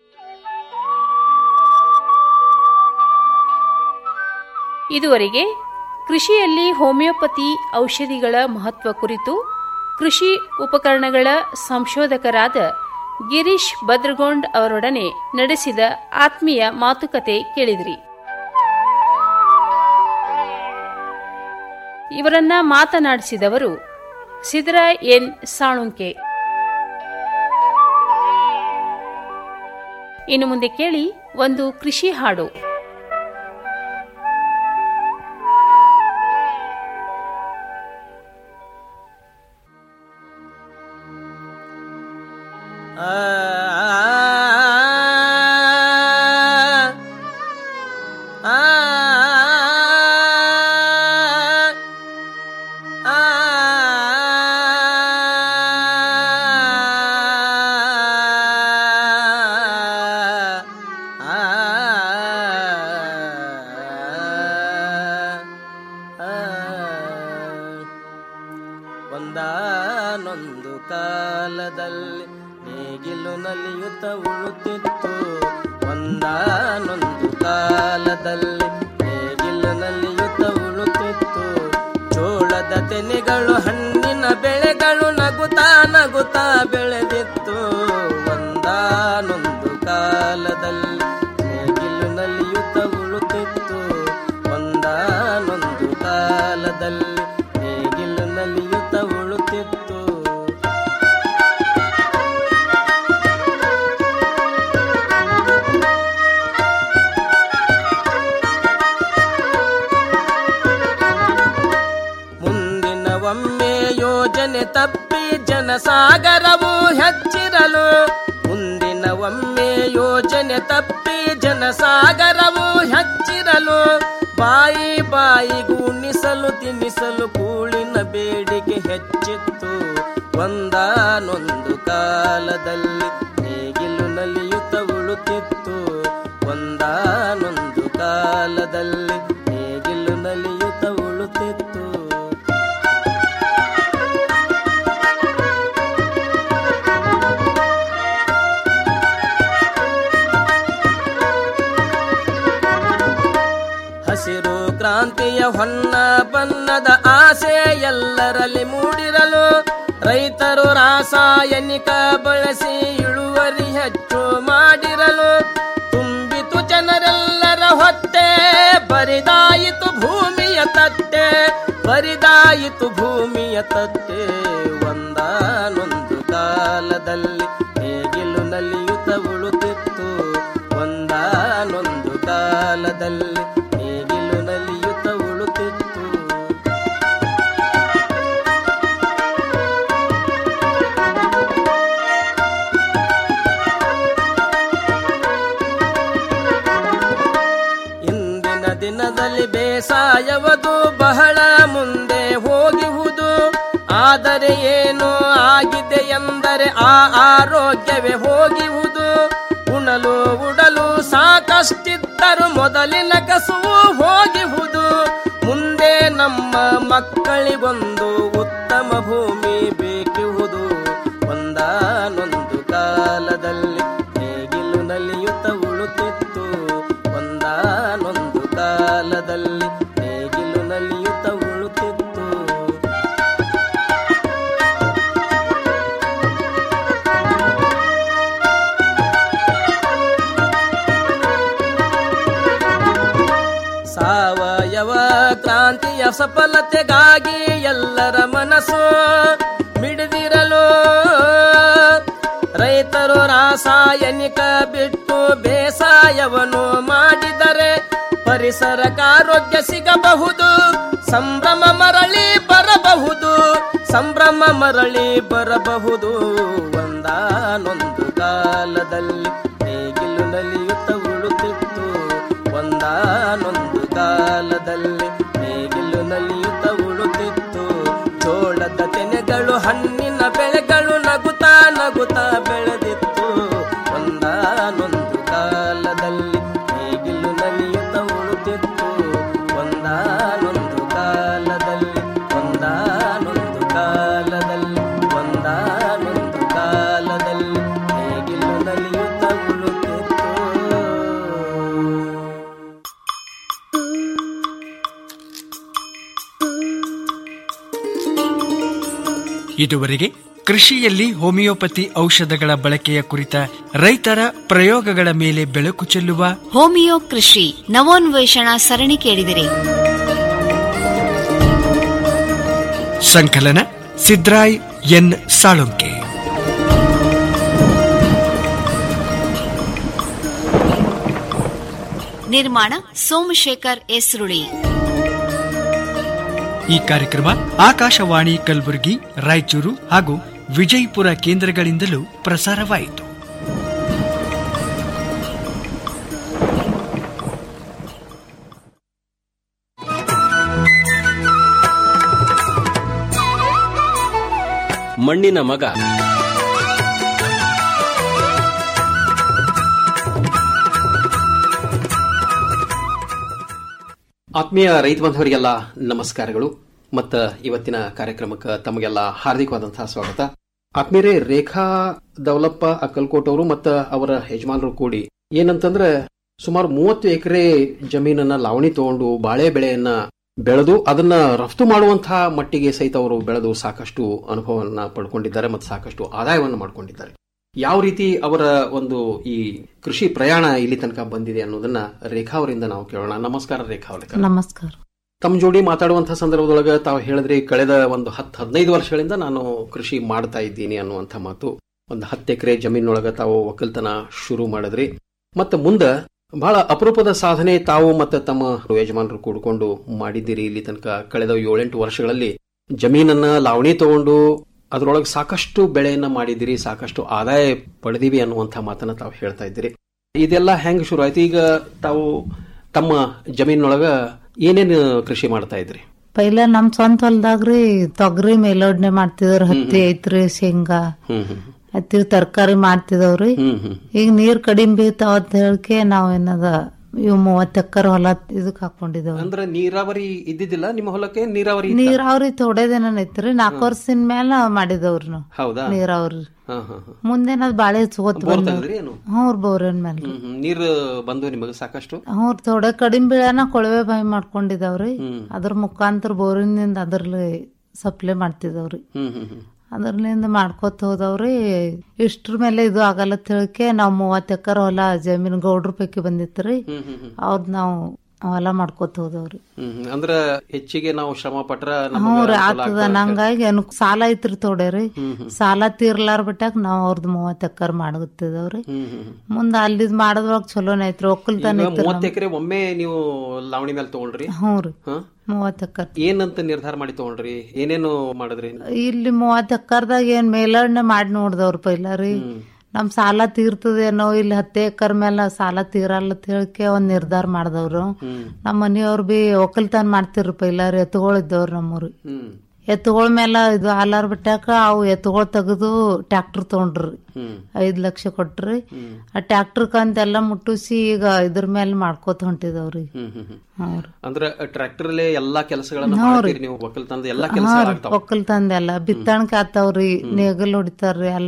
ಇದುವರೆಗೆ ಕೃಷಿಯಲ್ಲಿ ಹೋಮಿಯೋಪತಿ ಔಷಧಿಗಳ ಮಹತ್ವ ಕುರಿತು ಕೃಷಿ ಉಪಕರಣಗಳ ಸಂಶೋಧಕರಾದ ಗಿರೀಶ್ ಭದ್ರಗೊಂಡ್ ಅವರೊಡನೆ ನಡೆಸಿದ ಆತ್ಮೀಯ ಮಾತುಕತೆ ಕೇಳಿದ್ರಿ ಇವರನ್ನ ಮಾತನಾಡಿಸಿದವರು ಸಿದ್ರಾ ಎನ್ ಸಾಳುಂಕೆ ಇನ್ನು ಮುಂದೆ ಕೇಳಿ ಒಂದು ಕೃಷಿ ಹಾಡು ಒಂದಾನೊಂದು ಕಾಲದಲ್ಲಿ ನೇಗಿಲು ನಲಿಯುತ್ತ ಉಳುತ್ತಿತ್ತು ಒಂದಾನೊಂದು ಕಾಲದಲ್ಲಿ ನೇಗಿಲು ನಲಿಯುತ್ತ ಉಳುತ್ತಿತ್ತು ಚೋಳದ ತೆನೆಗಳು ಹಣ್ಣಿನ ಬೆಳೆಗಳು ನಗುತ್ತಾ ನಗುತ್ತಾ ಬೆಳೆದಿತ್ತು ಒಂದಾನೊಂದು ಕಾಲದಲ್ಲಿ ನೇಗಿಲು ನಲಿಯುತ್ತ ಉಳುತ್ತಿತ್ತು ಒಂದಾನೊಂದು ಕಾಲದಲ್ಲಿ ನೇಗಿಲು ನಲಿಯುತ್ತ ಉಳುತ್ತಿತ್ತು ಮುಂದಿನ ಒಮ್ಮೆ ಯೋಜನೆ ತಪ್ಪಿ ಜನಸಾಗರವು ಹೆಚ್ಚಿರಲು ಮುಂದಿನ ಒಮ್ಮೆ ಯೋಜನೆ ತಪ್ಪಿ ಜನಸಾಗರವು ಹೆಚ್ಚಿರಲು ಬಾಯಿ ಬಾಯಿಗೂ ಉಣಿಸಲು ತಿನ್ನಿಸಲು ಕೂಳಿನ ಬೇಡಿಕೆ ಹೆಚ್ಚಿತ್ತು ಒಂದಾನೊಂದು ಕಾಲದಲ್ಲಿ ನೇಗಿಲು ನಲಿಯುತ್ತ ಉಳುತ್ತಿತ್ತು ಒಂದಾನೊಂದು ಕಾಲದಲ್ಲಿ ನೇಗಿಲು ನಲಿಯುತ್ತ ಉಳುತ್ತಿತ್ತು ಹಸಿರು ಕ್ರಾಂತಿಯ ಹೊನ್ನ ಬಣ್ಣದ ಆಸೆ ಎಲ್ಲರಲ್ಲಿ ಮೂಡಿರಲು ರೈತರು ರಾಸಾಯನಿಕ ಬಳಸಿ ಇಳುವರಿ ಹೆಚ್ಚು ಮಾಡಿರಲು ತುಂಬಿತು ಜನರೆಲ್ಲರ ಹೊಟ್ಟೆ ಬರಿದಾಯಿತು ಭೂಮಿಯ ತಟ್ಟೆ ಬರಿದಾಯಿತು ಭೂಮಿಯ ತಟ್ಟೆ ಒಂದಾನೊಂದು ಕಾಲದಲ್ಲಿ ನೇಗಿಲು ನಲಿಯುತ್ತ ಉಳುತ್ತಿತ್ತು ಒಂದಾನೊಂದು ಕಾಲದಲ್ಲಿ ನೇಗಿಲು ನಲಿಯುತ್ತ ಉಳುತ್ತಿತ್ತು ಇಂದಿನ ದಿನದಲ್ಲಿ ಬೇಸಾಯವದು ಬಹಳ ಮುಂದೆ ಹೋಗಿಹುದು ಆದರೆ ಏನು ಆಗಿದೆ ಎಂದರೆ ಆ ಆರೋಗ್ಯವೇ ಹೋಗಿಹುದು ಉಣಲು ಉಡಲು ಸಾಕಷ್ಟಿದ್ದರು ಮೊದಲಿನ ಕಸುವು ಹೋಗಿಹುದು ಮುಂದೆ ನಮ್ಮ ಮಕ್ಕಳಿಗೊಂದು ಉತ್ತಮ ಭೂಮಿ ಬೇಕಿಹುದು ಒಂದಾನೊಂದು ಕಾಲದಲ್ಲಿ ನೇಗಿಲು ನಲಿಯುತ್ತ ಉಳುತ್ತಿತ್ತು ಒಂದಾನೊಂದು ಕಾಲದಲ್ಲಿ ನೇಗಿಲು ನಲಿಯುತ್ತ ಉಳುತ್ತಿತ್ತು ಸಫಲತೆಗಾಗಿ ಎಲ್ಲರ ಮನಸ್ಸು ಮಿಡಿದಿರಲು ರೈತರು ರಾಸಾಯನಿಕ ಬಿಟ್ಟು ಬೇಸಾಯವನ್ನು ಮಾಡಿದರೆ ಪರಿಸರಕ್ಕಾರೋಗ್ಯ ಸಿಗಬಹುದು ಸಂಭ್ರಮ ಮರಳಿ ಬರಬಹುದು ಸಂಭ್ರಮ ಮರಳಿ ಬರಬಹುದು ಒಂದಾನೊಂದು ಕಾಲದಲ್ಲಿ ನೇಗಿಲು ನಲಿಯುತ್ತ ಉಳುತ್ತಿತ್ತು ಒಂದಾನೊಂದು ಕಾಲದಲ್ಲಿ ನೇಗಿಲು ನಲಿಯುತ್ತ ಉಳುತ್ತಿತ್ತು ಜೋಳದ ತೆನೆಗಳು ಹಣ್ಣಿನ ಬೆಳೆಗಳು ನಗುತ್ತಾ ನಗುತ್ತಾ ಬೆಳೆದಿತ್ತು ಒಂದಾನೊಂದು ಕಾಲದಲ್ಲಿ ನೇಗಿಲು ನಲಿಯುತ್ತ ಉಳುತ್ತಿತ್ತು ಒಂದಾನೊಂದು ಕಾಲದಲ್ಲಿ ಒಂದಾನೊಂದು ಕಾಲದಲ್ಲಿ ಒಂದಾನೊಂದು ಕಾಲದಲ್ಲಿ ನೇಗಿಲು ನಲಿಯುತ್ತ ಉಳುತ್ತಿತ್ತು ಇದುವರೆಗೆ ಕೃಷಿಯಲ್ಲಿ ಹೋಮಿಯೋಪತಿ ಔಷಧಗಳ ಬಳಕೆಯ ಕುರಿತ ರೈತರ ಪ್ರಯೋಗಗಳ ಮೇಲೆ ಬೆಳಕು ಚೆಲ್ಲುವ ಹೋಮಿಯೋ ಕೃಷಿ ನವೋನ್ವೇಷಣಾ ಸರಣಿ ಕೇಳಿದಿರಿ ಸಂಕಲನ ಸಿದ್ರಾಯ್ ಎನ್ ಸಾಳುಂಕೆ ನಿರ್ಮಾಣ ಸೋಮಶೇಖರ್ ಎಸ್ರುಳಿ ಈ ಕಾರ್ಯಕ್ರಮ ಆಕಾಶವಾಣಿ ಕಲಬುರಗಿ ರಾಯಚೂರು ಹಾಗೂ ವಿಜಯಪುರ ಕೇಂದ್ರಗಳಿಂದಲೂ ಪ್ರಸಾರವಾಯಿತು ಮಣ್ಣಿನ ಮಗ ಆತ್ಮೀಯ ರೈತ ಬಾಂಧವರಿಗೆಲ್ಲ ನಮಸ್ಕಾರಗಳು ಮತ್ತು ಇವತ್ತಿನ ಕಾರ್ಯಕ್ರಮಕ್ಕೆ ತಮಗೆಲ್ಲ ಹಾರ್ದಿಕವಾದಂತಹ ಸ್ವಾಗತ ಆತ್ಮೀಯರೇ ರೇಖಾ ದೌಲಪ್ಪ ಅಕ್ಕಲ್ಕೋಟ್ ಅವರು ಮತ್ತು ಅವರ ಯಜಮಾನರು ಕೂಡಿ ಏನಂತಂದ್ರೆ ಸುಮಾರು ಮೂವತ್ತು ಎಕರೆ ಜಮೀನನ್ನ ಲಾವಣಿ ತಗೊಂಡು ಬಾಳೆ ಬೆಳೆಯನ್ನ ಬೆಳೆದು ಅದನ್ನ ರಫ್ತು ಮಾಡುವಂತಹ ಮಟ್ಟಿಗೆ ಸಹಿತ ಅವರು ಬೆಳೆದು ಸಾಕಷ್ಟು ಅನುಭವವನ್ನ ಪಡ್ಕೊಂಡಿದ್ದಾರೆ ಮತ್ತು ಸಾಕಷ್ಟು ಆದಾಯವನ್ನು ಮಾಡ್ಕೊಂಡಿದ್ದಾರೆ ಯಾವ ರೀತಿ ಅವರ ಒಂದು ಈ ಕೃಷಿ ಪ್ರಯಾಣ ಇಲ್ಲಿ ತನಕ ಬಂದಿದೆ ಅನ್ನೋದನ್ನ ರೇಖಾ ಅವರಿಂದ ನಾವು ಕೇಳೋಣ ನಮಸ್ಕಾರ ರೇಖಾ ಅವರೇ ನಮಸ್ಕಾರ ತಮ್ಮ ಜೋಡಿ ಮಾತಾಡುವಂತಹ ಸಂದರ್ಭದೊಳಗೆ ತಾವು ಹೇಳಿದ್ರಿ ಕಳೆದ ಒಂದು ಹತ್ತು ಹದಿನೈದು ವರ್ಷಗಳಿಂದ ನಾನು ಕೃಷಿ ಮಾಡ್ತಾ ಇದ್ದೀನಿ ಅನ್ನುವಂಥ ಮಾತು ಒಂದು ಹತ್ತು ಎಕರೆ ಜಮೀನೊಳಗೆ ತಾವು ಒಕ್ಕಲ್ತನ ಶುರು ಮಾಡಿದ್ರಿ ಮತ್ತೆ ಮುಂದೆ ಬಹಳ ಅಪರೂಪದ ಸಾಧನೆ ತಾವು ಮತ್ತೆ ತಮ್ಮ ಯಜಮಾನರು ಕೂಡ್ಕೊಂಡು ಮಾಡಿದ್ದೀರಿ ಇಲ್ಲಿ ತನಕ ಕಳೆದ ಏಳೆಂಟು ವರ್ಷಗಳಲ್ಲಿ ಜಮೀನನ್ನ ಲಾವಣಿ ತಗೊಂಡು ಅದರೊಳಗೆ ಸಾಕಷ್ಟು ಬೆಳೆಯನ್ನ ಮಾಡಿದಿರಿ ಸಾಕಷ್ಟು ಆದಾಯ ಪಡೆದಿವಿ ಅನ್ನುವಂಥ ಮಾತನ್ನ ತಾವು ಹೇಳ್ತಾ ಇದ್ದೀರಿ ಇದೆಲ್ಲ ಹೆಂಗ್ ಶುರು ಆಯ್ತು ಈಗ ತಾವು ತಮ್ಮ ಜಮೀನೊಳಗ ಏನೇನು ಕೃಷಿ ಮಾಡ್ತಾ ಇದ್ರಿ ಪೈಲ ನಮ್ ಸ್ವಂತ ಹೊಲ್ದಾಗ್ರಿ ತೊಗರಿ ಮೇಲೋಡ್ನೆ ಮಾಡ್ತಿದ್ರು ಹತ್ತಿ ಐತ್ರಿ ಶೇಂಗಾ ಹ್ಮ್ ಹ್ಮ್ ಹತ್ತಿ ತರಕಾರಿ ಮಾಡ್ತಿದವ್ರಿ ಹ್ಮ್ ಹ್ಮ್ ಈಗ ನೀರ್ ಕಡಿಮೆ ಬೀಳ್ತಾವ ಅಂತ ಹೇಳ್ಕೆ ನಾವ್ ಏನದ ಇವ್ ಮೂವತ್ ಎಕರ್ ಹೊಲ ಇದಕ್ ಹಾಕೊಂಡಿದೇವ್ ಅಂದ್ರೆ ನೀರಾವರಿ ಇದ್ದಿದ್ದಿಲ್ಲ ನಿಮ್ಮ ಹೊಲಕ್ಕೆ ನೀರಾವರಿ ಇತ್ತಾ? ನೀರಾವ್ರಿ ಥೋಡೆ ದಿನ ಐತ್ರಿ ನಾಲ್ಕು ವರ್ಷದ ಮೇಲೆ ಮಾಡಿದವ್ರಿ ನಾವು ಹೌದಾ ನೀರಾವ್ರಿ ಹಾ ಹಾ ಹಾ ಮುಂದೇನದ್ ಬಾಳೆ ಸೋತ್ ಬೋರ್ ಬಂದವ್ರಿ ತೆಗೆದ್ರಿ ಏನು ಹ್ಞೂ ಬೋರಿನ ಮೇಲೆ ಹ್ಮ್ ಹ್ಮ್ ನೀರು ಬಂದು ನಿಮಗೆ ಸಾಕಷ್ಟು ಹ್ಞೂ ಥೋಡೆ ಕಡಿಮೆ ಬೀಳನ ಕೊಳವೆ ಬಾವಿ ಮಾಡ್ಕೊಂಡಿದಾವ್ರಿ ಹ್ಮ್. ಅದ್ರ ಮುಖಾಂತರ ಬೋರಿನಿಂದ ಅದ್ರಲ್ಲಿ ಸಪ್ಲೈ ಮಾಡ್ತಿದವ್ರಿ ಹ್ಮ್ ಹ್ಮ್ ಹ್ಮ್ ಅದ್ರಲಿಂದ ಮಾಡ್ಕೋತ ಹೋದವ್ರಿ ಇಷ್ಟ್ರ ಮೇಲೆ ಇದು ಆಗಲ್ಲ ತಿಳ್ಕೆ ನಾವ್ ಮೂವತ್ ಎಕರ್ ಹೊಲ ಜಮೀನ್ ಗೌಡ್ರ ಪೈಕಿ ಬಂದಿತ್ರಿ ಹ್ಮ್ ಹ್ಮ್ ಹ್ಮ್ ಅವ್ರದ್ ನಾವು ಹೊಲ ಮಾಡ್ಕೋತ ಹೋದವ್ರಿ ಹ್ಮ್ ಹ್ಮ್. ಅಂದ್ರ ಹೆಚ್ಚಿಗೆ ನಾವು ಶ್ರಮ ಪಟ್ರ ನಮಗ ಹ್ಞೂ ರೀ ಅನುಕೂಲ ಆತದ ಆಗ್ತದ ಅಂತ ನಂಗಾಗಿ ಅನು ಸಾಲ ಐತ್ರಿ ತೋಡೆರಿ ಹ್ಮ್ ಹ್ಮ್. ಸಾಲ ತೀರ್ಲಾರ್ ಬಿಟ್ಟಾಕ ನಾವ್ ಅವ್ರದ್ ಮೂವತ್ ಎಕರ್ ಮಾಡಗತ್ತಿದವ್ರಿ ಹ್ಮ್ ಹ್ಮ್ ಹ್ಮ್. ಮುಂದ ಅಲ್ಲಿದ್ ಮಾಡದ್ರೊಳಗ ಚಲೋನೇ ಐತ್ರಿ ಒಕ್ಕಲ್ತನ ಈಗ ಐತ್ರಿ ಮೂವತ್ತು ಎಕರೆ ಒಮ್ಮೆ ನೀವು ಲಾವಣಿ ಮೇಲೆ ತಗೊಂಡ್ರಿ ಹ್ಞೂ ರೀ ಹಾ? ಮೂವತ್ ಎಕರ್ ಏನಂತ ನಿರ್ಧಾರ ಮಾಡಿ ತಗೊಂಡ್ರಿ ಏನೇನು ಮಾಡಿದ್ರಿ ಇಲ್ಲಿ ಮೂವತ್ ಎಕರ್ದಾಗ ಏನ್ ಮೇಲಣ್ಣೆ ಮಾಡಿ ನೋಡ್ದವ್ರ ಪೈಲ ರೀ ನಮ್ ಸಾಲ ತೀರ್ತದೇನೋ ಇಲ್ಲಿ ಹತ್ತೆ ಎಕರ್ ಮೇಲೆ ಸಾಲ ತೀರಲ್ಲ ಅಂತ ಹೇಳ್ಕೆ ಒಂದ್ ನಿರ್ಧಾರ ಮಾಡ್ದವ್ರು ಹ್ಮ್ ನಮ್ಮ ಮನೆಯವ್ರು ಬಿ ಒಕ್ಕಲ್ತನ ಮಾಡ್ತಿರ್ರಿ ಪೈಲ ರೀ ಎತ್ತುಗಳಿದ್ದವ್ರು ನಮ್ಮೂರು ಹ್ಮ್ ಎತ್ತುಗಳ ಮೇಲೆ ಇದು ಹಾಲಾರ್ ಬಿಟ್ಟಾಕ ಅವು ಎತ್ತುಗಳು ತೆಗೆದು ಟ್ರ್ಯಾಕ್ಟರ್ ತಗೊಂಡ್ರಿ ಹ್ಮ್ ಐದ್ ಲಕ್ಷ ಕೊಟ್ರಿ ಹ್ಮ್. ಆ ಟ್ರ್ಯಾಕ್ಟರ್ ಕಂತೆಲ್ಲ ಮುಟ್ಟಿಸಿ ಈಗ ಇದ್ರ ಮೇಲೆ ಮಾಡ್ಕೋತ ಹೊಂಟಿದವ್ರಿ ಹ್ಮ್ ಹ್ಮ್ ಹ್ಮ್ ಹ್ಞೂ ರೀ. ಅಂದ್ರ ಟ್ರ್ಯಾಕ್ಟರ್ ಅಲ್ಲೇ ಎಲ್ಲಾ ಕೆಲಸಗಳನ್ನ ಹ್ಞೂ ರೀ. ಮಾಡ್ತೀರಿ ನೀವು ಒಕ್ಕಲ್ತನದ ಎಲ್ಲಾ ಕೆಲಸ ಹಾ ರೀ, ಆಗ್ತಾವ ಒಕ್ಕಲ್ತನದ ಎಲ್ಲ ಬಿತ್ತಣಕ್ ಆತಾವ್ರಿ ನೇಗಲ್ ಹೊಡಿತಾರ್ರಿ ಎಲ್ಲ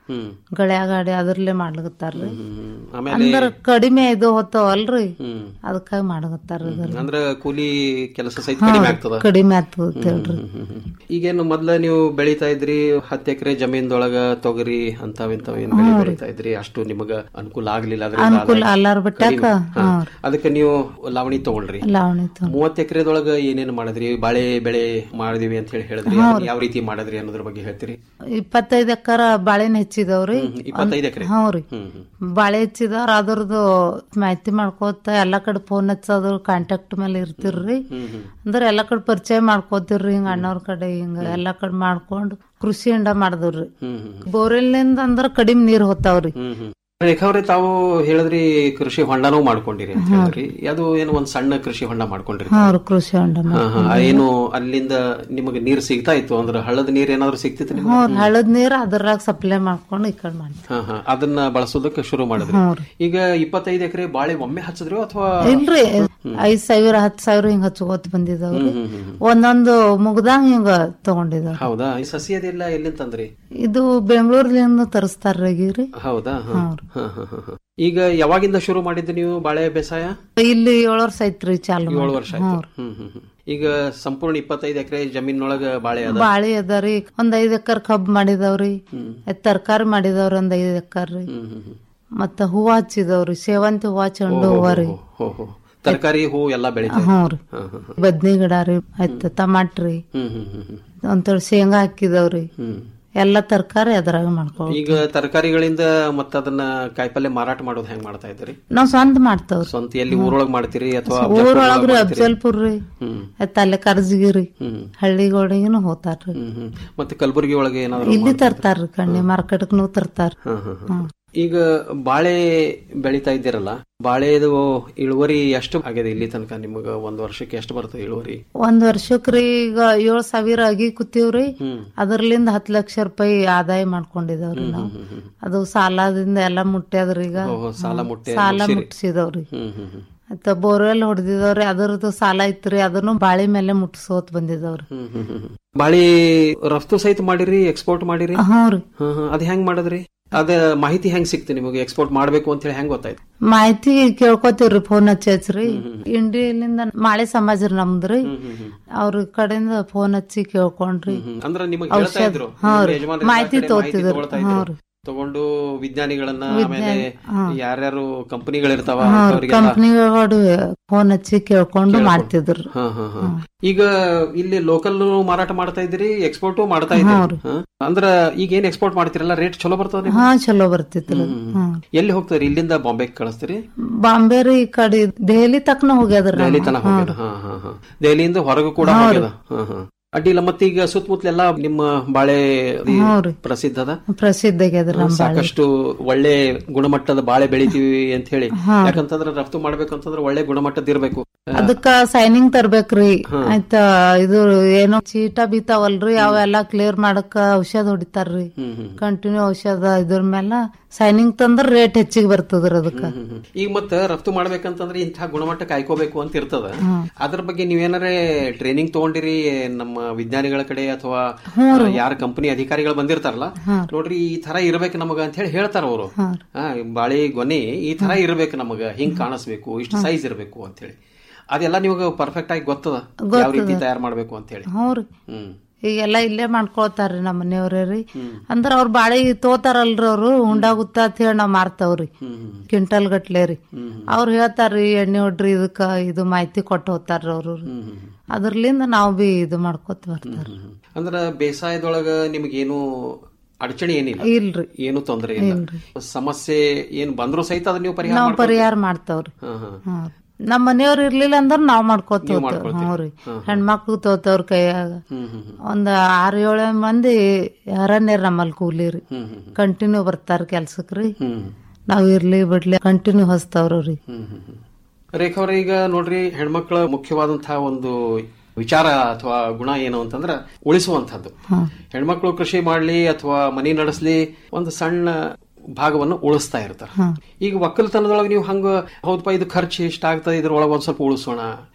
ಹ್ಮ್ ಗಳ್ಯಾಗಾಡಿ ಅದ್ರಲ್ಲೇ ಮಾಡ್ಲಕತ್ತಾರ್ರಿ ಆಮೇಲೆ ಅಂದ್ರ ಕಡಿಮೆ ಇದು ಹೊತ್ತವಲ್ರಿ ಹ್ಮ್ ಅದಕ್ಕಾಗಿ ಮಾಡಕತ್ತಾರ ಅಂದ್ರ ಕೂಲಿ ಕೆಲಸ ಸಹಿತ ಹಾ, ಕಡಿಮೆ ಆಗ್ತದ ಕಡಿಮೆ ಆಗ್ತದ ಅಂತ ಹೇಳ್ರಿ. ಹ್ಮ್, ಹ್ಮ್, ಹ್ಮ್. ಈಗೇನು ಮೊದ್ಲ ನೀವು ಬೆಳಿತಾ ಇದ್ರಿ ಹತ್ತು ಎಕರೆ ಜಮೀನ್ದೊಳಗ ತೊಗರಿ ಅಂತಾವ್ ಇಂತಾವ್ ಏನ್ ಬೆಳಿ ಹ್ಞೂ ರೀ. ಬೆಳಿತಾ ಇದ್ರಿ ಅಷ್ಟು ನಿಮಗ ಅನುಕೂಲ ಆಗ್ಲಿಲ್ಲ ಅದ್ರಿಂದ ಅನುಕೂಲ ಆದಾಯ ಅಲ್ಲಾರ್ ಬಿಟ್ಟಾಕ ಕಡಿಮೆ. ಹಾ. ಹ್ಞೂ ಅದಕ್ಕೆ ನೀವು ಲಾವಣಿ ತಗೊಳ್ರಿ ಲಾವಣಿ ತಗೊಂಡ್ ಮೂವತ್ ಎಕರೆದೊಳಗ ಏನೇನ್ ಮಾಡಿದ್ರಿ ಬಾಳೆ ಬೆಳೆ ಮಾಡಿದಿವಿ ಅಂತ ಹೇಳಿ ಹೇಳಿದ್ರಿ ಹಾ ಅದನ್ನ ರೀ. ಯಾವ ರೀತಿ ಮಾಡಿದ್ರಿ ಅನ್ನೋದ್ರ ಬಗ್ಗೆ ಹೇಳ್ತೀರಿ ಇಪ್ಪತ್ತೈದು ಎಕರ ಬಾಳೆನ ಹೆಚ್ಚಿದವ್ರಿ ಇಪ್ಪತ್ತೈದು ಎಕರೆ ಹ್ಞೂ ರೀ ಹ್ಮ್ ಹ್ಮ್. ಬಾಳೆ ಹೆಚ್ಚಿದವ್ರ ಅದ್ರದ್ದು ಮಾಹಿತಿ ಮಾಡ್ಕೋತ ಎಲ್ಲಾ ಕಡೆ ಫೋನ್ ಹಚ್ಚೋದು ಕಾಂಟ್ಯಾಕ್ಟ್ ಮೇಲೆ ಇರ್ತಿರ್ರಿ ಹ್ಮ್ ಹ್ಮ್. ಅಂದ್ರೆ ಎಲ್ಲಾ ಕಡೆ ಪರಿಚಯ ಮಾಡ್ಕೋತಿರ್ರಿ ಹಿಂಗ ಅಣ್ಣವ್ರ ಕಡೆ ಹಿಂಗ ಎಲ್ಲಾ ಕಡೆ ಮಾಡ್ಕೊಂಡು ಕೃಷಿ ಹೊಂಡ ಮಾಡಿದ್ರಿ ಹ್ಮ್ ಹ್ಮ್. ಬೋರ್ವೆಲ್ನಿಂದ ಅಂದ್ರ ಕಡಿಮೆ ನೀರ್ ಹೋತಾವ್ರಿ ಹ್ಮ್ ಹ್ಮ್. ರೇಖಾ ಅವ್ರೆ ತಾವು ಹೇಳಿದ್ರಿ ಕೃಷಿ ಹೊಂಡನೂ ಮಾಡ್ಕೊಂಡಿರಿ ಅಂತ ಹೇಳಿದ್ರಿ ಅದು ಏನು ಒಂದ್ ಸಣ್ಣ ಕೃಷಿ ಹೊಂಡ ಮಾಡ್ಕೊಂಡ್ರಿ ಹಾ ರೀ ಕೃಷಿ ಹೊಂಡ ಹಾ, ಹಾ. ಮಾಡ್ಕೊಂಡ್ರಿ. ಏನು ಅಲ್ಲಿಂದ ನಿಮಗೆ ನೀರ್ ಸಿಗ್ತಾ ಇತ್ತು ಅಂದ್ರೆ ಹಳ್ಳದ ನೀರ್ ಏನಾದ್ರು ಸಿಗ್ತಿತ್ತು ನಿಮ್ಗೆ? ಹ್ಞೂ ಹಳದ್ ನೀರ್ ಅದ್ರಾಗ ಸಪ್ಲೈ ಮಾಡ್ಕೊಂಡು ಈ ಕಡೆ ಮಾಡಿ ಹಾ ಹಾ ಅದನ್ನ ಬಳಸೋದಕ್ಕೆ ಶುರು ಮಾಡಿದ್ರಿ ಹ್ಞೂ ರೀ. ಈಗ ಇಪ್ಪತ್ತೈದು ಎಕರೆ ಬಾಳೆ ಒಮ್ಮೆ ಹಚ್ಚಿದ್ರು ಅಥವಾ ಇಲ್ರಿ ಐದ್ ಸಾವಿರ ಹತ್ ಸಾವಿರ ಹಿಂಗ ಹಚ್ಕೋತ ಬಂದಿದಾವ್ರಿ ಹ್ಮ್, ಹ್ಮ್, ಹ್ಮ್. ಒಂದೊಂದು ಮುಗ್ದಂಗ ಹಿಂಗ ತಗೊಂಡಿದಾವ್ ಹೌದಾ ಈ ಸಸಿ ಅದೆಲ್ಲ ಎಲ್ಲಿಂದ ತಂದ್ರಿ ಇದು ಬೆಂಗಳೂರ್ಲಿಂದ ತರಿಸ್ತಾರ್ರಿ ಈಗಿರಿ ಹೌದಾ ಹಾ. ಹಾ, ಹಾ, ಹಾ, ಹಾ. ಈಗ ಯಾವಾಗಿಂದ ಶುರು ಮಾಡಿದ್ದು ನೀವು ಬಾಳೆ ಬೇಸಾಯ ಇಲ್ಲಿ ಏಳು ವರ್ಷ ಐತ್ರಿ ಚಾಲು ಏಳು ಮಾಡಿ. ವರ್ಷ ಆಯ್ತು ಹ್ಞೂ ಹ್ಮ್ ಹ್ಮ್ ಹ್ಮ್. ಈಗ ಸಂಪೂರ್ಣ ಇಪ್ಪತ್ತೈದು ಎಕರೆ ಜಮೀನೊಳಗ ಬಾಳೆ ಅದ ಬಾಳಿ ಅದಾರಿ ಒಂದ್ ಐದ್ ಎಕರ್ ಕಬ್ಬ್ ಮಾಡಿದವ್ರಿ ತರಕಾರಿ ಮಾಡಿದವ್ರಿ ಒಂದ್ ಐದ್ ಎಕರ್ ರೀ ಹ್ಮ್, ಹ್ಮ್, ಹ್ಮ್. ಮತ್ತ ಹೂವ ಹಚ್ಚಿದವ್ರಿ ಸೇವಂತಿ ಹೂವ ಚೆಂಡು ಓ, ಹೂವ ಹೋ, ರೀ ಹೋ, ಹೋ, ಹೋ. ತರಕಾರಿ ಹೂ ಎಲ್ಲಾ ಬೆಳಿತಾರೆ ಹ್ಞೂ ರೀ ಹಾ, ಹಾ, ಹಾ. ಬದ್ನಿ ಗಿಡ ರೀ ಆಯ್ತ ಟಮಾಟ್ರಿ ಹ್ಮ್ ಹ್ಮ್ ಹ್ಮ್ ಹ್ಮ್. ಒಂಥರ ಶೇಂಗಾ ಹಾಕಿದವ್ರಿ ಹ್ಮ್. ಎಲ್ಲಾ ತರಕಾರಿ ಅದ್ರಾಗ ಮಾಡ್ಕೊ ಈಗ ತರಕಾರಿಗಳಿಂದ ಮತ್ತ ಅದನ್ನ ಕಾಯಿಪಲ್ಲೆ ಮಾರಾಟ ಮಾಡೋದು ಹೆಂಗ್ ಮಾಡ್ತಾ ಇದ್ದೀರಿ ನಾವ್ ಸ್ವಂತ ಮಾಡ್ತಾವ್ರಿ ಸ್ವಂತ ಎಲ್ಲಿ ಊರೊಳಗ್ ಮಾಡ್ತೀರಿ ಅಥವಾ ಊರೊಳಗ್ರಿ ಅಫ್ಜಲ್ಪುರ್ ರೀ ಹ್ಮ್ ಆಯ್ತ ಅಲ್ಲೇ ಕರ್ಜಗಿರಿ ಹ್ಮ್. ಹಳ್ಳಿಗಳಿಗೂ ಹೋತಾರ್ರಿ ಹ್ಮ್ ಹ್ಮ್. ಮತ್ತೆ ಕಲಬುರಗಿ ಒಳಗೆ ಏನಾದ್ರು ಇಲ್ಲಿ ತರ್ತಾರ್ರಿ ಕಣ್ಣಿ ಮಾರ್ಕೆಟ್ಗೂ ತರ್ತಾರ ಹಾ, ಹಾ, ಹಾ. ಈಗ ಬಾಳೆ ಬೆಳಿತಾ ಇದ್ದೀರಲ್ಲ ಬಾಳೆದು ಇಳುವರಿ ಎಷ್ಟು ಆಗಿದೆ ಇಲ್ಲಿ ತನಕ ನಿಮಗ ಒಂದ್ ವರ್ಷಕ್ಕೆ ಎಷ್ಟು ಬರ್ತದೆ ಇಳುವರಿ ಒಂದ್ ವರ್ಷಕ್ರಿ ಈಗ ಏಳ್ ಸಾವಿರ ಅಗಿ ಕೂತೀವ್ರಿ ಹ್ಮ್. ಅದ್ರಲಿಂದ ಹತ್ ಲಕ್ಷ ರೂಪಾಯಿ ಆದಾಯ ಮಾಡ್ಕೊಂಡಿದವ್ರಿ ನಾವು ಅದು ಸಾಲದಿಂದ ಎಲ್ಲಾ ಮುಟ್ಟ್ಯಾದ್ರಿ ಈಗ ಓಹೋ, ಸಾಲ ಮುಟ್ಟಿ ಸಾಲ ಮುಟ್ಸಿರಿ. ಮುಟ್ಸಿದವ್ರಿ ಹ್ಮ್ ಹ್ಮ್ ಹ್ಮ್. ಆಯ್ತ ಬೋರ್ವೆಲ್ ಹೊಡೆದಿದವ್ರಿ ಅದ್ರದ್ದು ಸಾಲ ಐತ್ರಿ ಅದನ್ನು ಬಾಳಿ ಮೇಲೆ ಮುಟ್ಸೋತ್ ಬಂದಿದವ್ರಿ ಹ್ಮ್ ಹ್ಮ್ ಹ್ಮ್ ಹ್ಮ್. ಬಾಳಿ ರಫ್ತು ಸಹಿತ ಮಾಡಿರಿ ಎಕ್ಸ್ಪೋರ್ಟ್ ಮಾಡಿರಿ ಹ್ಞೂ ರೀ ಹ್ಮ್ ಹ್ಮ್. ಅದ್ ಹೆಂಗ್ ಮಾಡಿದ್ರಿ ಅದ ಮಾಹಿತಿ ಹೆಂಗ್ ಸಿಕ್ತು ನಿಮಗೆ ಎಕ್ಸ್ಪೋರ್ಟ್ ಮಾಡ್ಬೇಕು ಅಂತ ಹೇಳಿ ಹೆಂಗ್ ಗೊತ್ತಾಯ್ತು ಮಾಹಿತಿ ಕೇಳ್ಕೊತೀವ್ರಿ ಫೋನ್ ಹಚ್ಚಿ ಹಚ್ಚ್ರಿ ಇಂಡಿಯಲಿಂದ ಮಾಳೆ ಸಮಾಜ ರೀ ನಮ್ದ್ರಿ ಅವ್ರ ಕಡೆಯಿಂದ ಫೋನ್ ಹಚ್ಚಿ ಕೇಳ್ಕೊಂಡ್ರಿ ಹ್ಮ್. ಅಂದ್ರ ನಿಮಗೆ ಔಷಧ- ಹೇಳ್ತಾ ಇದ್ರು ಹಾ ನಿಮ್ಮ ರೀ. ಯಜಮಾನ್ರು ಮಾಹಿತಿ ಎಲ್ಲಾ ಕಡೆ ಮಾಹಿತಿ ತಗೋತಿದ್ರು. ತಗೊಳ್ತಾ ಹಾ ಇದ್ರು. ರೀ. ತಗೊಂಡು ವಿಜ್ಞಾನಿಗಳನ್ನ ವಿಜ್ಞಾನಿ, ಆಮೇಲೆ ಹಾ. ಯಾರ್ಯಾರು ಕಂಪನಿಗಳಿರ್ತಾವ ಹಾ ಅವ್ರಿಗೆಲ್ಲ ಕಂಪ್ನಿಗಳು ಫೋನ್ ಹಚ್ಚಿ ಕೇಳ್ಕೊಂಡು ಮಾಡ್ತಿದ್ರು ಹಾ, ಹಾ, ಹಾ. ಈಗ ಇಲ್ಲಿ ಲೋಕಲ್ ಮಾರಾಟ ಮಾಡ್ತಾ ಇದ್ದೀರಿ ಎಕ್ಸ್ಪೋರ್ಟ್ ಮಾಡ್ತಾ ಹಾ ಇದ್ದೀರಿ ರೀ. ಹಾ? ಅಂದ್ರ ಈಗ ಏನ್ ಎಕ್ಸ್ಪೋರ್ಟ್ ಮಾಡ್ತಿರಲ್ಲ ರೇಟ್ ಚಲೋ ಬರ್ತದ ಹಾ ಚಲೋ ಬರ್ತಿತ್ರಿ ಹ್ಮ್ ಎಲ್ಲಿ ಹೋಗ್ತಾರಿ ಇಲ್ಲಿಂದ ಬಾಂಬೆ ಕಳಿಸ್ತೀರಿ ಬಾಂಬೆ ರೀ ಈ ಕಡೆ ದೆಹಲಿ ತಕ್ಕನ ಹೋಗ್ಯದ್ರಿ ದೆಹಲಿ ನಮ್ಮ. ತನಕ ಹಾ ಹೋಗ್ಯದ ಹಾ ಹಾ ಹಾ ದೆಹಲಿಯಿಂದ ಹೊರಗೂ ಕೂಡ ಹಾ ರೀ. ಹೋಗ್ಯದ ಹಾ ಹಾ ಅಡ್ಡಿಲ್ಲ ಮತ್ತೀಗ ಸುತ್ತಮುತ್ತಲೆಲ್ಲ ನಿಮ್ಮ ಬಾಳೆ ಹಾ ರೀ. ಪ್ರಸಿದ್ಧ ಅದ ಪ್ರಸಿದ್ಧ ಆಗ್ಯದ್ರಿ ನಮ್ಮ ಬಾಳೆ ಸಾಕಷ್ಟು ಒಳ್ಳೆ ಗುಣಮಟ್ಟದ ಬಾಳೆ ಬೆಳಿತೀವಿ ಅಂತ ಹೇಳಿ ಹಾ. ಯಾಕಂತಂದ್ರೆ ರಫ್ತು ಮಾಡ್ಬೇಕಂತಂದ್ರೆ ಒಳ್ಳೆ ಗುಣಮಟ್ಟದ ಇರ್ಬೇಕು ಅದಕ್ಕ ಸೈನಿಂಗ್ ತರ್ಬೇಕ್ರಿ ಹಾ. ಆಯ್ತ ಇದು ಏನೋ ಚೀಟ ಬೀತಾವಲ್ರಿ ಅವೆಲ್ಲಾ ಕ್ಲಿಯರ್ ಮಾಡಕ್ ಔಷಧ ಹೊಡಿತಾರ್ರಿ ಹ್ಮ್ ಹ್ಮ್ ಕಂಟಿನ್ಯೂ ಔಷಧ ಇದ್ರ ಮೇಲೆ ಸೈನಿಂಗ್ ತಂದ್ರ ರೇಟ್ ಹೆಚ್ಚಿಗೆ ಬರ್ತದ್ರಿ ಅದಕ್ಕ ಹ್ಮ್ ಹ್ಮ್. ಈಗ ಮತ್ತ ರಫ್ತು ಮಾಡ್ಬೇಕಂತಂದ್ರೆ ಇಂಥ ಗುಣಮಟ್ಟ ಕಾಯ್ಕೋಬೇಕು ಅಂತ ಇರ್ತದ ಹ್ಮ್. ಅದ್ರ ಬಗ್ಗೆ ನೀವೇನಾರೇ ಟ್ರೈನಿಂಗ್ ತಗೊಂಡಿರಿ ನಮ್ಮ ವಿಜ್ಞಾನಿಗಳ ಕಡೆ ಅಥವಾ ಹ್ಮ್ ರೀ. ಯಾರ ಕಂಪನಿ ಅಧಿಕಾರಿಗಳು ಬಂದಿರ್ತಾರಲ್ಲ ಹಾ. ನೋಡ್ರಿ ಈ ತರ ಇರ್ಬೇಕು ನಮಗ ಅಂತ ಹೇಳಿ ಹೇಳ್ತಾರ ಅವರು ಹಾ. ಬಾಳಿ ಗೊನೆ ಈ ತರ ಇರ್ಬೇಕು ನಮಗ ಹಿಂಗ್ ಕಾಣಿಸ್ಬೇಕು ಇಷ್ಟು ಸೈಜ್ ಇರ್ಬೇಕು ಅಂತ ಹೇಳಿ ಅದೆಲ್ಲ ನಿಮಗೆ ಪರ್ಫೆಕ್ಟ್ ಆಗಿ ಗೊತ್ತದ ಯಾವ ರೀತಿ ಗೊತ್ತದ. ತಯಾರು ಮಾಡ್ಬೇಕು ಅಂತ ಹೇಳಿ ಹ್ಞೂ ರೀ ಹ್ಮ್ ಈಗೆಲ್ಲ ಇಲ್ಲೇ ಮಾಡ್ಕೊಳ್ತಾರ್ರಿ ನಮ್ಮ ಮನೆಯವ್ರೇ ರೀ ಅಂದ್ರ ಅವ್ರ ಬಾಳಿ ತೋತಾರಲ್ರಿ ಅವ್ರು ಉಂಡಾಗುತ್ತ ಅಂತ ಹೇಳಿ ನಾವ್ ಮಾರ್ತಾವ್ರಿ ಕ್ವಿಂಟಲ್ ಗಟ್ಲೆ ರೀ ಅವ್ರು ಹೇಳ್ತಾರ್ರಿ ಎಣ್ಣೆ ಹೊಡ್ರಿ ಇದಕ್ಕ ಇದು ಮಾಹಿತಿ ಕೊಟ್ಟು ಹೋಗ್ತಾರ್ರಿ ಅವ್ರು ಅದ್ರಲಿಂದ ನಾವ್ ಬಿ ಇದು ಮಾಡ್ಕೊತ ಬರ್ತಾರ ಅಂದ್ರ ಬೇಸಾಯದೊಳಗ ನಿಮಗೇನು ಅಡಚಣೆ ಏನಿಲ್ಲ ಇಲ್ರಿ ಏನು ತೊಂದರೆ ಇಲ್ಲ ಇಲ್ರಿ. ಸಮಸ್ಯೆ ಏನ್ ಬಂದ್ರು ಸಹಿತ ಅದನ್ನ ನೀವು ಪರಿಹಾರ ನಾವ್ ಮಾಡ್ಕೊತೀರಿ? ಪರಿಹಾರ ಮಾಡ್ತಾವ್ರಿ ಹಾ, ಹಾ. ಹಾ. ನಮ್ಮ ಮನೆಯವ್ರ ಇರ್ಲಿಲ್ಲ ಅಂದ್ರ ನಾವ್ ಮಾಡ್ಕೋತ ನೀವ್ ಹೋಗ್ತೇವ್. ಮಾಡ್ಕೊಳ್ತೀರಿ. ಹ್ಞೂ ರೀ ಹಾ, ಹಾ. ಹೆಣ್ಮಕ್ಳು ತೋತವ್ರ ಕೈಯಾಗ ಹ್ಮ್, ಹ್ಮ್, ಹ್ಮ್. ಒಂದ್ ಆರ್ ಏಳು ಮಂದಿ ಹರಣ್ಯರ್ ನಮ್ಮಲ್ಲಿ ಕೂಲಿ ರೀ ಹ್ಮ್, ಹ್ಮ್, ಕಂಟಿನ್ಯೂ ಬರ್ತಾರ ಕೆಲ್ಸಕ್ ರೀ ಹ್ಮ್. ನಾವ್ ಇರ್ಲಿ ಬಿಡ್ಲಿ ಕಂಟಿನ್ಯೂ ಹಚ್ತಾವ್ರಿ ಹ್ಮ್, ಹ್ಮ್, ಹ್ಮ್. ರೇಖಾ ಅವ್ರೆ ಈಗ ನೋಡ್ರಿ ಹೆಣ್ಮಕ್ಳ ಮುಖ್ಯವಾದಂತಹ ಒಂದು ವಿಚಾರ ಅಥವಾ ಗುಣ ಏನು ಅಂತಂದ್ರ ಉಳಿಸುವಂತದ್ದು ಹೆಣ್ಮಕ್ಳು ಕೃಷಿ ಮಾಡ್ಲಿ ಅಥವಾ ಮನಿ ನಡೆಸ್ಲಿ ಒಂದು ಸಣ್ಣ ಭಾಗವನ್ನು ಉಳಿಸ್ತಾ ಇರ್ತಾರೆ ಈಗ ಒಕ್ಕಲ್ತನದೊಳಗೆ ನೀವು ಹಂಗ ಹೌದಪ್ಪ ಇದು ಖರ್ಚು ಇಷ್ಟ ಆಗ್ತದೆ ಇದ್ರೊಳಗೆ ಒಂದ್ ಸ್ವಲ್ಪ ಉಳಿಸೋಣ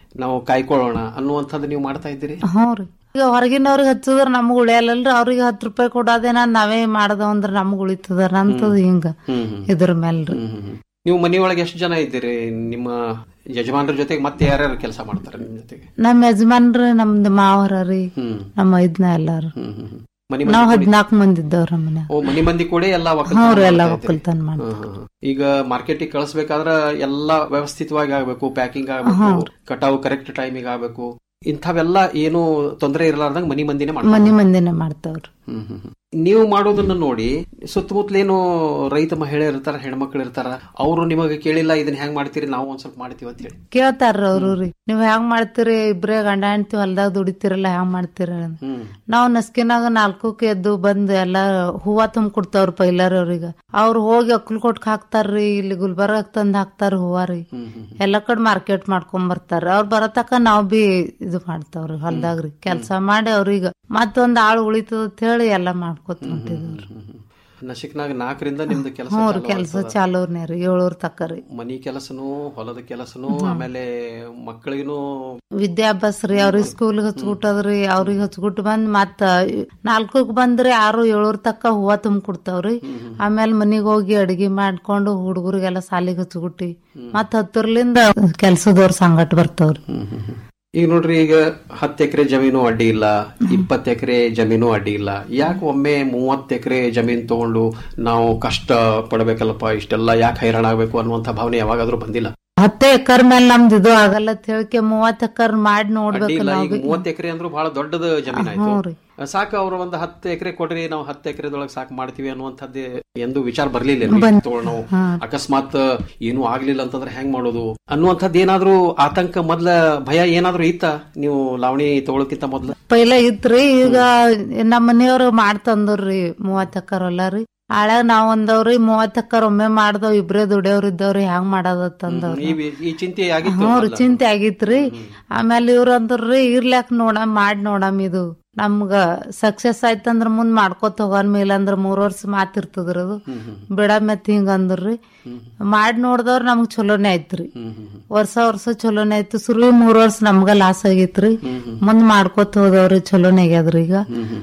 ನಾವು ಕಾಯ್ಕೊಳ್ಳೋಣ ಅನ್ನುವಂಥದ್ದು ನೀವು ಮಾಡ್ತಾ ಇದ್ದೀರಿ ಹ್ಞೂ ರೀ ಈಗ ಹೊರಗಿನವ್ರಿಗೆ ಹಚ್ಚಿದ್ರ ನಮ್ಗ್ ಉಳಿಯಲ್ಲಲ್ರಿ ಅವ್ರಿಗೆ ಹತ್ತು ರೂಪಾಯಿ ಕೊಡೋದೇನ ನಾವೇ ಮಾಡದ ಅಂದ್ರ ನಮ್ಗ್ ಉಳಿತದ ಅಂತದ್ ಹಿಂಗ ಹ್ಮ್ ಹ್ಮ್. ಇದ್ರ ಮೇಲ್ರಿ ನೀವು ಮನೆಯೊಳಗೆ ಎಷ್ಟು ಜನ ಇದ್ದೀರಿ ನಿಮ್ಮ ಯಜಮಾನರ ಜೊತೆಗೆ ಮತ್ತೆ ಯಾರ್ಯಾರು ಕೆಲಸ ಮಾಡ್ತಾರೆ ನಿಮ್ಮ ಜೊತೆಗೆ ನಮ್ ಯಜಮಾನ್ರಿ ನಮ್ದು ಮಾವರ ರೀ ಹ್ಮ್ ನಮ್ಮ ಐದ್ನ ಎಲ್ಲಾರು ಮನಿ ನಾವ್ ಮಂದಿ ಹದ್ನಾಲ್ಕು ಮಂದಿ ಇದ್ದವ್ರ ಮನ್ಯಾಗ ಓ ಮನಿ ಮಂದಿ ಕೂಡ ಎಲ್ಲ ಹ್ಞೂ ರೀ ಎಲ್ಲ ಒಕ್ಕಲ್ತನ ಮಾಡಿ ಈಗ ಮಾರ್ಕೆಟಿಗೆ ಕಳಿಸ್ಬೇಕಾದ್ರ ಎಲ್ಲಾ ವ್ಯವಸ್ಥಿತವಾಗಿ ಆಗ್ಬೇಕು ಪ್ಯಾಕಿಂಗ್ ಆಗ್ಬೇಕು ಹಾ. ಕಟಾವು ಕರೆಕ್ಟ್ ಟೈಮಿಗೆ ಆಗ್ಬೇಕು ಇಂಥವೆಲ್ಲ ಏನು ತೊಂದರೆ ಇರಲಾರ್ದಂಗ ಮನಿ ಮಂದಿನೇ ಮನಿ ಮಾಡ್ತಾರೆ ಮಂದಿನೇ ಮಾಡ್ತಾವ್ರಿ ಹ್ಮ್ ಹ್ಮ್ ಹ್ಮ್. ನೀವು ಮಾಡೋದನ್ನ ನೋಡಿ ಸುತ್ತಮುತ್ತಲೇನು ರೈತ ಮಹಿಳೆ ಇರ್ತಾರ ಹೆಣ್ಮಕ್ಳು ಇರ್ತಾರ ಅವರು ನಿಮಗೆ ಕೇಳಿಲ್ಲ ಇದನ್ನ ಹೆಂಗ್ ಮಾಡ್ತೀರಿ ನಾವು ಒಂದ್ ಸ್ವಲ್ಪ ಮಾಡ್ತೀವಿ ಅಂತ ಹೇಳಿ ಕೇಳ್ತಾರ್ರಿ ಅವ್ರು ರೀ ನೀವ್ ಹೆಂಗ್ ಮಾಡ್ತೀರಿ ಇಬ್ರೇ ಗಂಡ ಹೆಂಡ್ತಿ ಹೊಲ್ದಾಗ ದುಡಿತೀರಲ್ಲ ಹೆಂಗ್ ಮಾಡ್ತೀರ ಹ್ಮ್ ನಾವ್ ನಸ್ಕಿನಾಗ ನಾಲ್ಕಕ್ಕೆ ಎದ್ದು ಬಂದ್ ಎಲ್ಲಾ ಹೂವ ತುಂಬ ಕೊಡ್ತಾವ್ರಿ ಪೈಲಾರ ಅವ್ರಿಗ ಅವ್ರು ಹೋಗಿ ಅಕ್ಕಲ್ಕೊಟ್ಕ್ ಹಾಕ್ತಾರ್ರಿ ಇಲ್ಲಿ ಗುಲ್ಬರ್ಗಾಕ್ ತಂದ್ ಹಾಕ್ತಾರ ಹೂವ ರೀ ಎಲ್ಲಾ ಕಡೆ ಮಾರ್ಕೆಟ್ ಮಾಡ್ಕೊಂಡ್ ಬರ್ತಾರ ಅವ್ರ ಬರತಕ ನಾವ್ ಬಿ ಇದು ಮಾಡ್ತಾವ್ರಿ ಹೊಲ್ದಾಗ್ರಿ ಕೆಲ್ಸ ಮಾಡಿ ಅವ್ರಿಗ ಮತ್ತೊಂದ್ ಆಳ್ ಉಳಿತದ ಅಂತ ಹೇಳಿ ಎಲ್ಲಾ ಮಾಡ್ಕೊತ ಹೊಂಟಿದ್ವಿ ನಶಿಕ್ನಾಗ ನಾಲ್ಕರಿಂದ ನಿಮ್ದು ಕೆಲಸ ಹ್ಞೂ ರೀ ಕೆಲ್ಸ ಚಾಲೂರ್ನೇ ರೀ ಏಳೂರ್ ತಕ ರೀ ಮನಿ ಕೆಲಸನು ಹೊಲದ ಕೆಲಸನು ಆಮೇಲೆ ಮಕ್ಕಳಿಗೂ ವಿದ್ಯಾಭ್ಯಾಸ ರೀ ಅವ್ರಿಗೆ ಸ್ಕೂಲ್ಗೆ ಹಚ್ಬಿಟ್ಟದ್ರಿ ಅವ್ರಿಗೆ ಹಚ್ಬಿಟ್ಟು ಬಂದ್ ಮತ್ತ ನಾಲ್ಕಕ್ ಬಂದ್ರಿ ಆರು ಏಳೂರ್ ತಕ್ಕ ಹೂವ ತುಂಬ ಕೊಡ್ತಾವ್ರಿ ಆಮೇಲೆ ಮನಿಗ್ ಹೋಗಿ ಅಡಿಗೆ ಮಾಡ್ಕೊಂಡು ಹುಡುಗರಿಗೆಲ್ಲ ಸಾಲಿಗೆ ಹಚ್ಬಿಟ್ಟಿ ಮತ್ತ ಹತ್ತರ್ಲಿಂದ ಕೆಲ್ಸದವ್ರ ಸಂಗಟ್ ಬರ್ತಾವ್ರಿ ಈಗ ನೋಡ್ರಿ ಈಗ ಹತ್ತು ಎಕರೆ ಜಮೀನು ಅಡ್ಡಿ ಇಲ್ಲ ಇಪ್ಪತ್ತು ಎಕರೆ ಜಮೀನು ಅಡ್ಡಿ ಇಲ್ಲ ಯಾಕೆ ಒಮ್ಮೆ ಮೂವತ್ತು ಎಕರೆ ಜಮೀನು ತಗೊಂಡು ನಾವು ಕಷ್ಟ ಪಡಬೇಕಲ್ಲಪ್ಪ ಇಷ್ಟೆಲ್ಲ ಯಾಕೆ ಹೈರಾಣ ಆಗ್ಬೇಕು ಅನ್ನುವಂಥ ಭಾವನೆ ಯಾವಾಗಾದ್ರೂ ಬಂದಿಲ್ಲ ಹತ್ತೆ ಎಕರ್ ಮೇಲೆ ನಮ್ದು ಇದು ಆಗಲ್ಲ ಅಂತ ಹೇಳಿಕೆ ಮೂವತ್ ಎಕರ್ ಮಾಡಿ ಅಡ್ಡಿ ನೋಡ್ಬೇಕು ಇಲ್ಲ ನಾವ್ ಈಗ ಬಿ. ಮೂವತ್ತು ಎಕರೆ ಅಂದ್ರೂ ಬಹಳ ದೊಡ್ಡದ ಜಮೀನ್ ಹ್ಞೂ ಆಯ್ತು ರೀ. ಸಾಕು ಅವ್ರು ಒಂದು ಹತ್ತು ಎಕರೆ ಕೊಡ್ರಿ ನಾವು ಹತ್ತು ಎಕರೆದೊಳಗೆ ಸಾಕು ಮಾಡ್ತೀವಿ ಅನ್ನುವಂಥದ್ದೇ ಎಂದು ವಿಚಾರ ಬರ್ಲಿಲ್ಲ ಬಂದ್- ತಗೊಳ್ ನಾವು ಹಾ. ಅಕಸ್ಮಾತ್ ಏನೂ ಆಗ್ಲಿಲ್ಲ ಅಂತಂದ್ರೆ ಹೆಂಗ್ ಮಾಡೋದು ಅನ್ನುವಂಥದ್ದು ಏನಾದ್ರೂ ಆತಂಕ ಮೊದ್ಲ ಭಯ ಏನಾದ್ರೂ ಇತ್ತ ನೀವು ಲಾವಣಿ ತಗೊಳಕ್ಕಿಂತ ಮೊದ್ಲ ಪೈಲ ಇತ್ರಿ ಈಗ ನಮ್ಮ ಮನೆಯವ್ರು ಮಾಡ್ತಂದ್ರಿ ಮೂವತ್ ಎಕರ್ ಹೊಲ ರೀ ಆಳ್ಯಾಗ ನಾವ್ ಒಂದವ್ರಿ ಮೂವತ್ ಎಕರ್ ಒಮ್ಮೆ ಮಾಡ್ದವ್ ಇಬ್ರೇ ದುಡಿಯೋರ್ ಇದ್ದವ್ರಿ ಹೆಂಗ್ ಮಾಡೋದತ್ತಂದವ್ರಿ ಈ ವಿ- ಈ ಚಿಂತೆ ಆಗಿತ್ತು ಹ್ಞೂ ರೀ ಮೊದ್ಲ. ಚಿಂತೆ ಆಗಿತ್ರಿ ಆಮೇಲೆ ಇವ್ರ ಅಂದ್ರಿ ಇರ್ಲಾಕ್ ನೋಡಮ್ ಮಾಡ್ ನೋಡಮ್ ಇದು ನಮ್ಗ ಸಕ್ಸಸ್ ಆಯ್ತಂದ್ರ ಮುಂದ್ ಮಾಡ್ಕೋತ ಹೋಗನ್ ಇಲ್ಲಂದ್ರ ಮೂರ್ ವರ್ಷ ಮಾತಿರ್ತದ್ರಿ ಅದು ಬಿಡಮೆತ್ ಹಿಂಗ ಅಂದ್ರಿ ಮಾಡ್ ನೋಡ್ದವ್ರ ನಮ್ಗ್ ಚಲೋನೇ ಆಯ್ತ್ರಿ ವರ್ಷ ವರ್ಷ ಚಲೋನೇ ಆಯ್ತು ಶುರು ಮೂರ್ ವರ್ಷ ನಮ್ಗ ಲಾಸ್ ಆಗೈತ್ರಿ ಮುಂದ್ ಮಾಡ್ಕೋತ ಹೋದವ್ರಿ ಚಲೋನೇ ಆಗ್ಯಾದ್ರಿ ಈಗ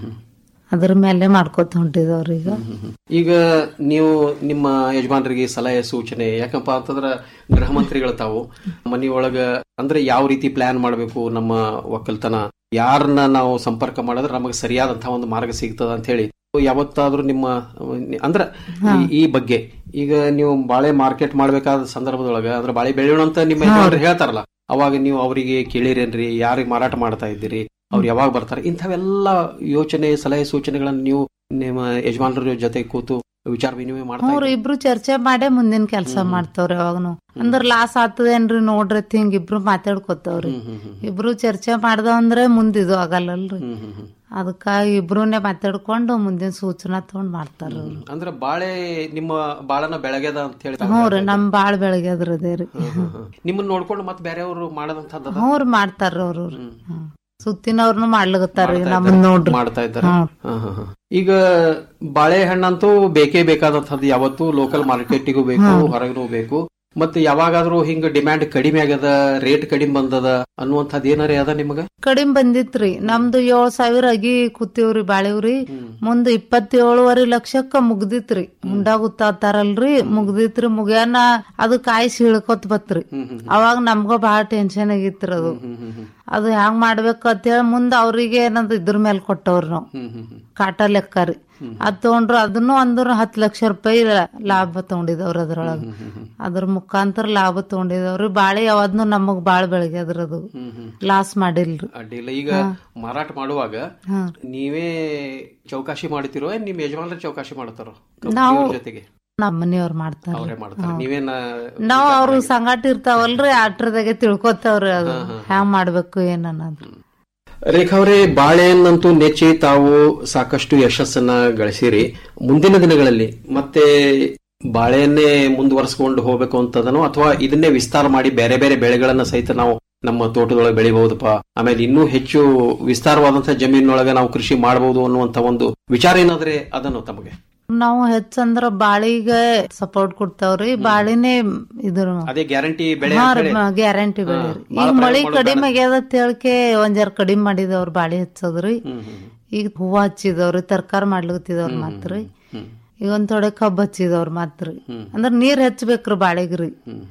ಅದ್ರ ಮೇಲೆ ಮಾಡ್ಕೋತ ಹೊಂಟಿದವ್ರಿ ಈಗ ಈಗ ನೀವು ನಿಮ್ಮ ಯಜಮಾನರಿಗೆ ಸಲಹೆ ಸೂಚನೆ ಯಾಕಪ್ಪ ಅಂತಂದ್ರ ಗೃಹ ಮಂತ್ರಿಗಳು ತಾವು ಮನೆಯೊಳಗ ಅಂದ್ರೆ ಯಾವ ರೀತಿ ಪ್ಲಾನ್ ಮಾಡಬೇಕು ನಮ್ಮ ಒಕ್ಕಲ್ತನ ಯಾರನ್ನ ನಾವು ಸಂಪರ್ಕ ಮಾಡಿದ್ರೆ ನಮಗೆ ಸರಿಯಾದಂತಹ ಒಂದು ಮಾರ್ಗ ಸಿಗ್ತದ ಅಂತ ಹೇಳಿ ಯಾವತ್ತಾದ್ರೂ ನಿಮ್ಮ ಅಂದ್ರ ಈ- ಈ ಬಗ್ಗೆ ಈಗ ನೀವು ಬಾಳೆ ಮಾರ್ಕೆಟ್ ಮಾಡ್ಬೇಕಾದ ಸಂದರ್ಭದೊಳಗ ಅಂದ್ರೆ ಬಾಳೆ ಬೆಳೆಯೋಣ ಅಂತ ನಿಮ್ಮ ಯಜಮಾನರು ಹೇಳ್ತಾರಲ್ಲ ಅವಾಗ ನೀವು ಅವರಿಗೆ ಕೇಳಿರೇನ್ರಿ ಯಾರಿಗೆ ಮಾರಾಟ ಮಾಡ್ತಾ ಇದ್ದೀರಿ ಅವ್ರು ಯಾವಾಗ ಬರ್ತಾರೆ ಇಂಥವೆಲ್ಲ ಯೋಚನೆ ಸಲಹೆ ಸೂಚನೆಗಳನ್ನ ನೀವು ನಿಮ್ಮ ಯಜಮಾನರ ಜೊತೆ ಕೂತು ವಿಚಾರ ವಿನಿಮಯ ಮಾಡ್ತಾ ಅವ್ರು ಇಬ್ರು ಚರ್ಚೆ ಮಾಡೇ ಮುಂದಿನ ಕೆಲ್ಸ ಮಾಡ್ತಾವ್ರಿ ಯಾವಾಗನು ಅಂದ್ರ ಲಾಸ್ ಆಗ್ತದೇನ್ರಿ ನೋಡ್ರಿ ಅತ್ ಹಿಂಗ್ ಇಬ್ರು ಮಾತಾಡ್ಕೋತಾವ್ರಿ ಇಬ್ರು ಚರ್ಚೆ ಮಾಡ್ದ ಅಂದ್ರೆ ಮುಂದಿದು ಆಗಲ್ಲಲ್ರಿ ಅದಕ್ಕ ಇಬ್ರುನೇ ಮಾತಾಡ್ಕೊಂಡು ಮುಂದಿನ ಸೂಚನಾ ತಗೊಂಡ್ ಮಾಡ್ತಾರ ಅವ್ರು ಅಂದ್ರೆ ಬಾಳೆ ನಿಮ್ಮ ಬಾಳನ ಬೆಳಗ್ಯದ ಅಂತ ಹೇಳಿ ಹ್ಞೂ ರೀ ನಮ್ ಬಾಳ್ ಬೆಳಗ್ಗೆದ್ರ ಅದೇ ರೀ ನಿಮ್ಮನ್ನ ನೋಡ್ಕೊಂಡು ಮತ್ತೆ ಬೇರೆಯವರು ಮಾಡದಂತದ್ದು ಹ್ಞೂ ರೀ ಮಾಡ್ತಾರ ಅವ್ರು ಸುತ್ತಿನವ್ರನು ಮಾಡ್ಲಗತ್ತಾರ್ರಿ ನಮ್ಮನ್ ನೋಡ್ರಿ ಮಾಡ್ತಾ ಇದ್ದಾರೆ ಹ್ಮ್. ಹಾ, ಹಾ, ಹಾ. ಈಗ ಬಾಳೆಹಣ್ಣಂತೂ ಬೇಕೇ ಬೇಕಾದಂತದ್ದು ಯಾವತ್ತು ಲೋಕಲ್ ಮಾರ್ಕೆಟಿಗೂ ಬೇಕು ಹೊರಗೂ ಬೇಕು ಮತ್ತೆ ಯಾವಾಗಾದ್ರೂ ಹಿಂಗ ಡಿಮ್ಯಾಂಡ್ ಕಡಿಮೆ ಆಗ್ಯದ ರೇಟ್ ಕಡಿಮೆ ಬಂದದ ಅನ್ನುವಂಥದ್ದು ಏನಾರೇ ಅದ ನಿಮಗ ಕಡಿಮೆ ಬಂದಿತ್ರಿ ನಮ್ದು ಏಳ್ ಸಾವಿರ ಅಗಿ ಕೂತೀವ್ರಿ ಬಾಳಿವ್ರಿ ಮುಂದ್ ಇಪ್ಪತ್ತೇಳುವರೆ ಲಕ್ಷಕ್ಕ ಮುಗ್ದಿತ್ರಿ ಹುಂಡ ಗುತ್ತಾತಾರಲ್ರಿ ಮುಗ್ದಿತ್ರಿ ಮುಗ್ಯಾನ ಅದು ಕಾಯಿ ಸೀಳ್ಕೊತ್ ಬತ್ರಿ ಅವಾಗ ನಮ್ಗ ಬಾಳ ಟೆನ್ಷನ್ ಆಗಿತ್ರಿ ಅದು ಅದು ಹೆಂಗ್ ಮಾಡ್ಬೇಕು ಅಂತ ಹೇಳಿ ಮುಂದ್ ಅವ್ರಿಗೆ ಏನಂದ್ ಇದ್ರ ಮೇಲೆ ಕೊಟ್ಟವ್ರಿ ನಾವು ಕಾಟ ಲೆಕ್ಕ ರೀ ಅದ್ ತಗೊಂಡ್ರು ಅದನ್ನು ಅಂದ್ರ ಹತ್ ಲಕ್ಷ ರೂಪಾಯಿ ಲಾಭ ತಗೊಂಡಿದವ್ರ ಅದ್ರೊಳಗ ಅದ್ರ ಮುಖಾಂತರ ಲಾಭ ತಗೊಂಡಿದವ್ರಿ ಬಾಳೆ ಯಾವ್ದನು ನಮಗ್ ಬಾಳ ಬೆಳಗ್ಯದ್ರ ಅದು ಲಾಸ್ ಮಾಡಿಲ್ರಿ ಅಡ್ಡಿಲ್ಲ ಈಗ ಮಾರಾಟ ಮಾಡುವಾಗ ಹಾ. ನೀವೇ ಚೌಕಾಶಿ ಮಾಡ್ತಿರೋ ಏನ್ ನಿಮ್ ಯಜಮಾನ್ರ ಚೌಕಾಶಿ ಮಾಡ್ತಾರೋ ನಾವು ಕಂಪ್ನಿಯವ್ರ ಜೊತೆಗೆ ನಮ್ಮ ಮನೆಯವ್ರ ಮಾಡ್ತಾರ ಅವರೇ ಮಾಡ್ತಾರೆ ನೀವೇನ ನಾವ್ ಅವ್ರು ಸಂಗಾಟ ಇರ್ತಾವಲ್ರಿ ಆಟ್ರದಾಗೆ ತಿಳ್ಕೊತಾವ್ರಿ ಅದು ಹ್ಯಾಂಗ್ ಮಾಡ್ಬೇಕು ಏನ್ ಅನ್ನೋದು ರೇಖಾ ಅವರೇ ಬಾಳೆಹಣ್ಣಂತೂ ನೆಚ್ಚಿ ತಾವು ಸಾಕಷ್ಟು ಯಶಸ್ಸನ್ನ ಗಳಿಸಿರಿ ಮುಂದಿನ ದಿನಗಳಲ್ಲಿ ಮತ್ತೆ ಬಾಳೆಯನ್ನೇ ಮುಂದುವರಿಸಿಕೊಂಡು ಹೋಗ್ಬೇಕು ಅಂತದನೋ ಅಥವಾ ಇದನ್ನೇ ವಿಸ್ತಾರ ಮಾಡಿ ಬೇರೆ ಬೇರೆ ಬೆಳೆಗಳನ್ನ ಸಹಿತ ನಾವು ನಮ್ಮ ತೋಟದೊಳಗೆ ಬೆಳಿಬಹುದಪ್ಪ ಆಮೇಲೆ ಇನ್ನೂ ಹೆಚ್ಚು ವಿಸ್ತಾರವಾದಂತಹ ಜಮೀನೊಳಗೆ ನಾವು ಕೃಷಿ ಮಾಡಬಹುದು ಅನ್ನುವಂತ ಒಂದು ವಿಚಾರ ಏನಾದ್ರೆ ಅದನ್ನು ತಮಗೆ ನಾವು ಹೆಚ್ಚಂದ್ರ ಬಾಳಿಗೆ ಸಪೋರ್ಟ್ ಕೊಡ್ತಾವ್ರಿ ಬಾಳಿನೇ ಇದ್ರ ಅದೇ ಗ್ಯಾರಂಟಿ ಬೆಳೆ ಹಾ ಅಂತ ರೀ, ಹೇಳಿ. ಮ- ಗ್ಯಾರಂಟಿ ಹಾ, ಬೆಳೆ ರೀ. ಬಾಳ ಈಗ ಮಳಿ ಪ್ರಯೋಗ ಮಾಡೋದು ಕಡಿಮೆ ಬೇಡ. ಆಗ್ಯದ ತೇಳ್ಕೆ ಒಂದ್ ಜರ ಕಡಿಮೆ ಮಾಡಿದವ್ರ ಬಾಳಿ ಹಚ್ಚೋದ್ರಿ ಈಗ ಹೂವ ಹಚ್ಚಿದವ್ರಿ ತರಕಾರಿ ಮಾಡ್ಲಿಕತ್ತಿದವ್ರ ಮಾತ್ರಿ ಈಗ ಒಂದ್ ಥೋಡೆ ಕಬ್ಬ್ ಹಚ್ಚಿದವ್ರ ಮಾತ್ರಿ ಅಂದ್ರ ನೀರ್ ಹಚ್ಬೇಕ್ರಿ ಬಾಳಿಗ್ರಿ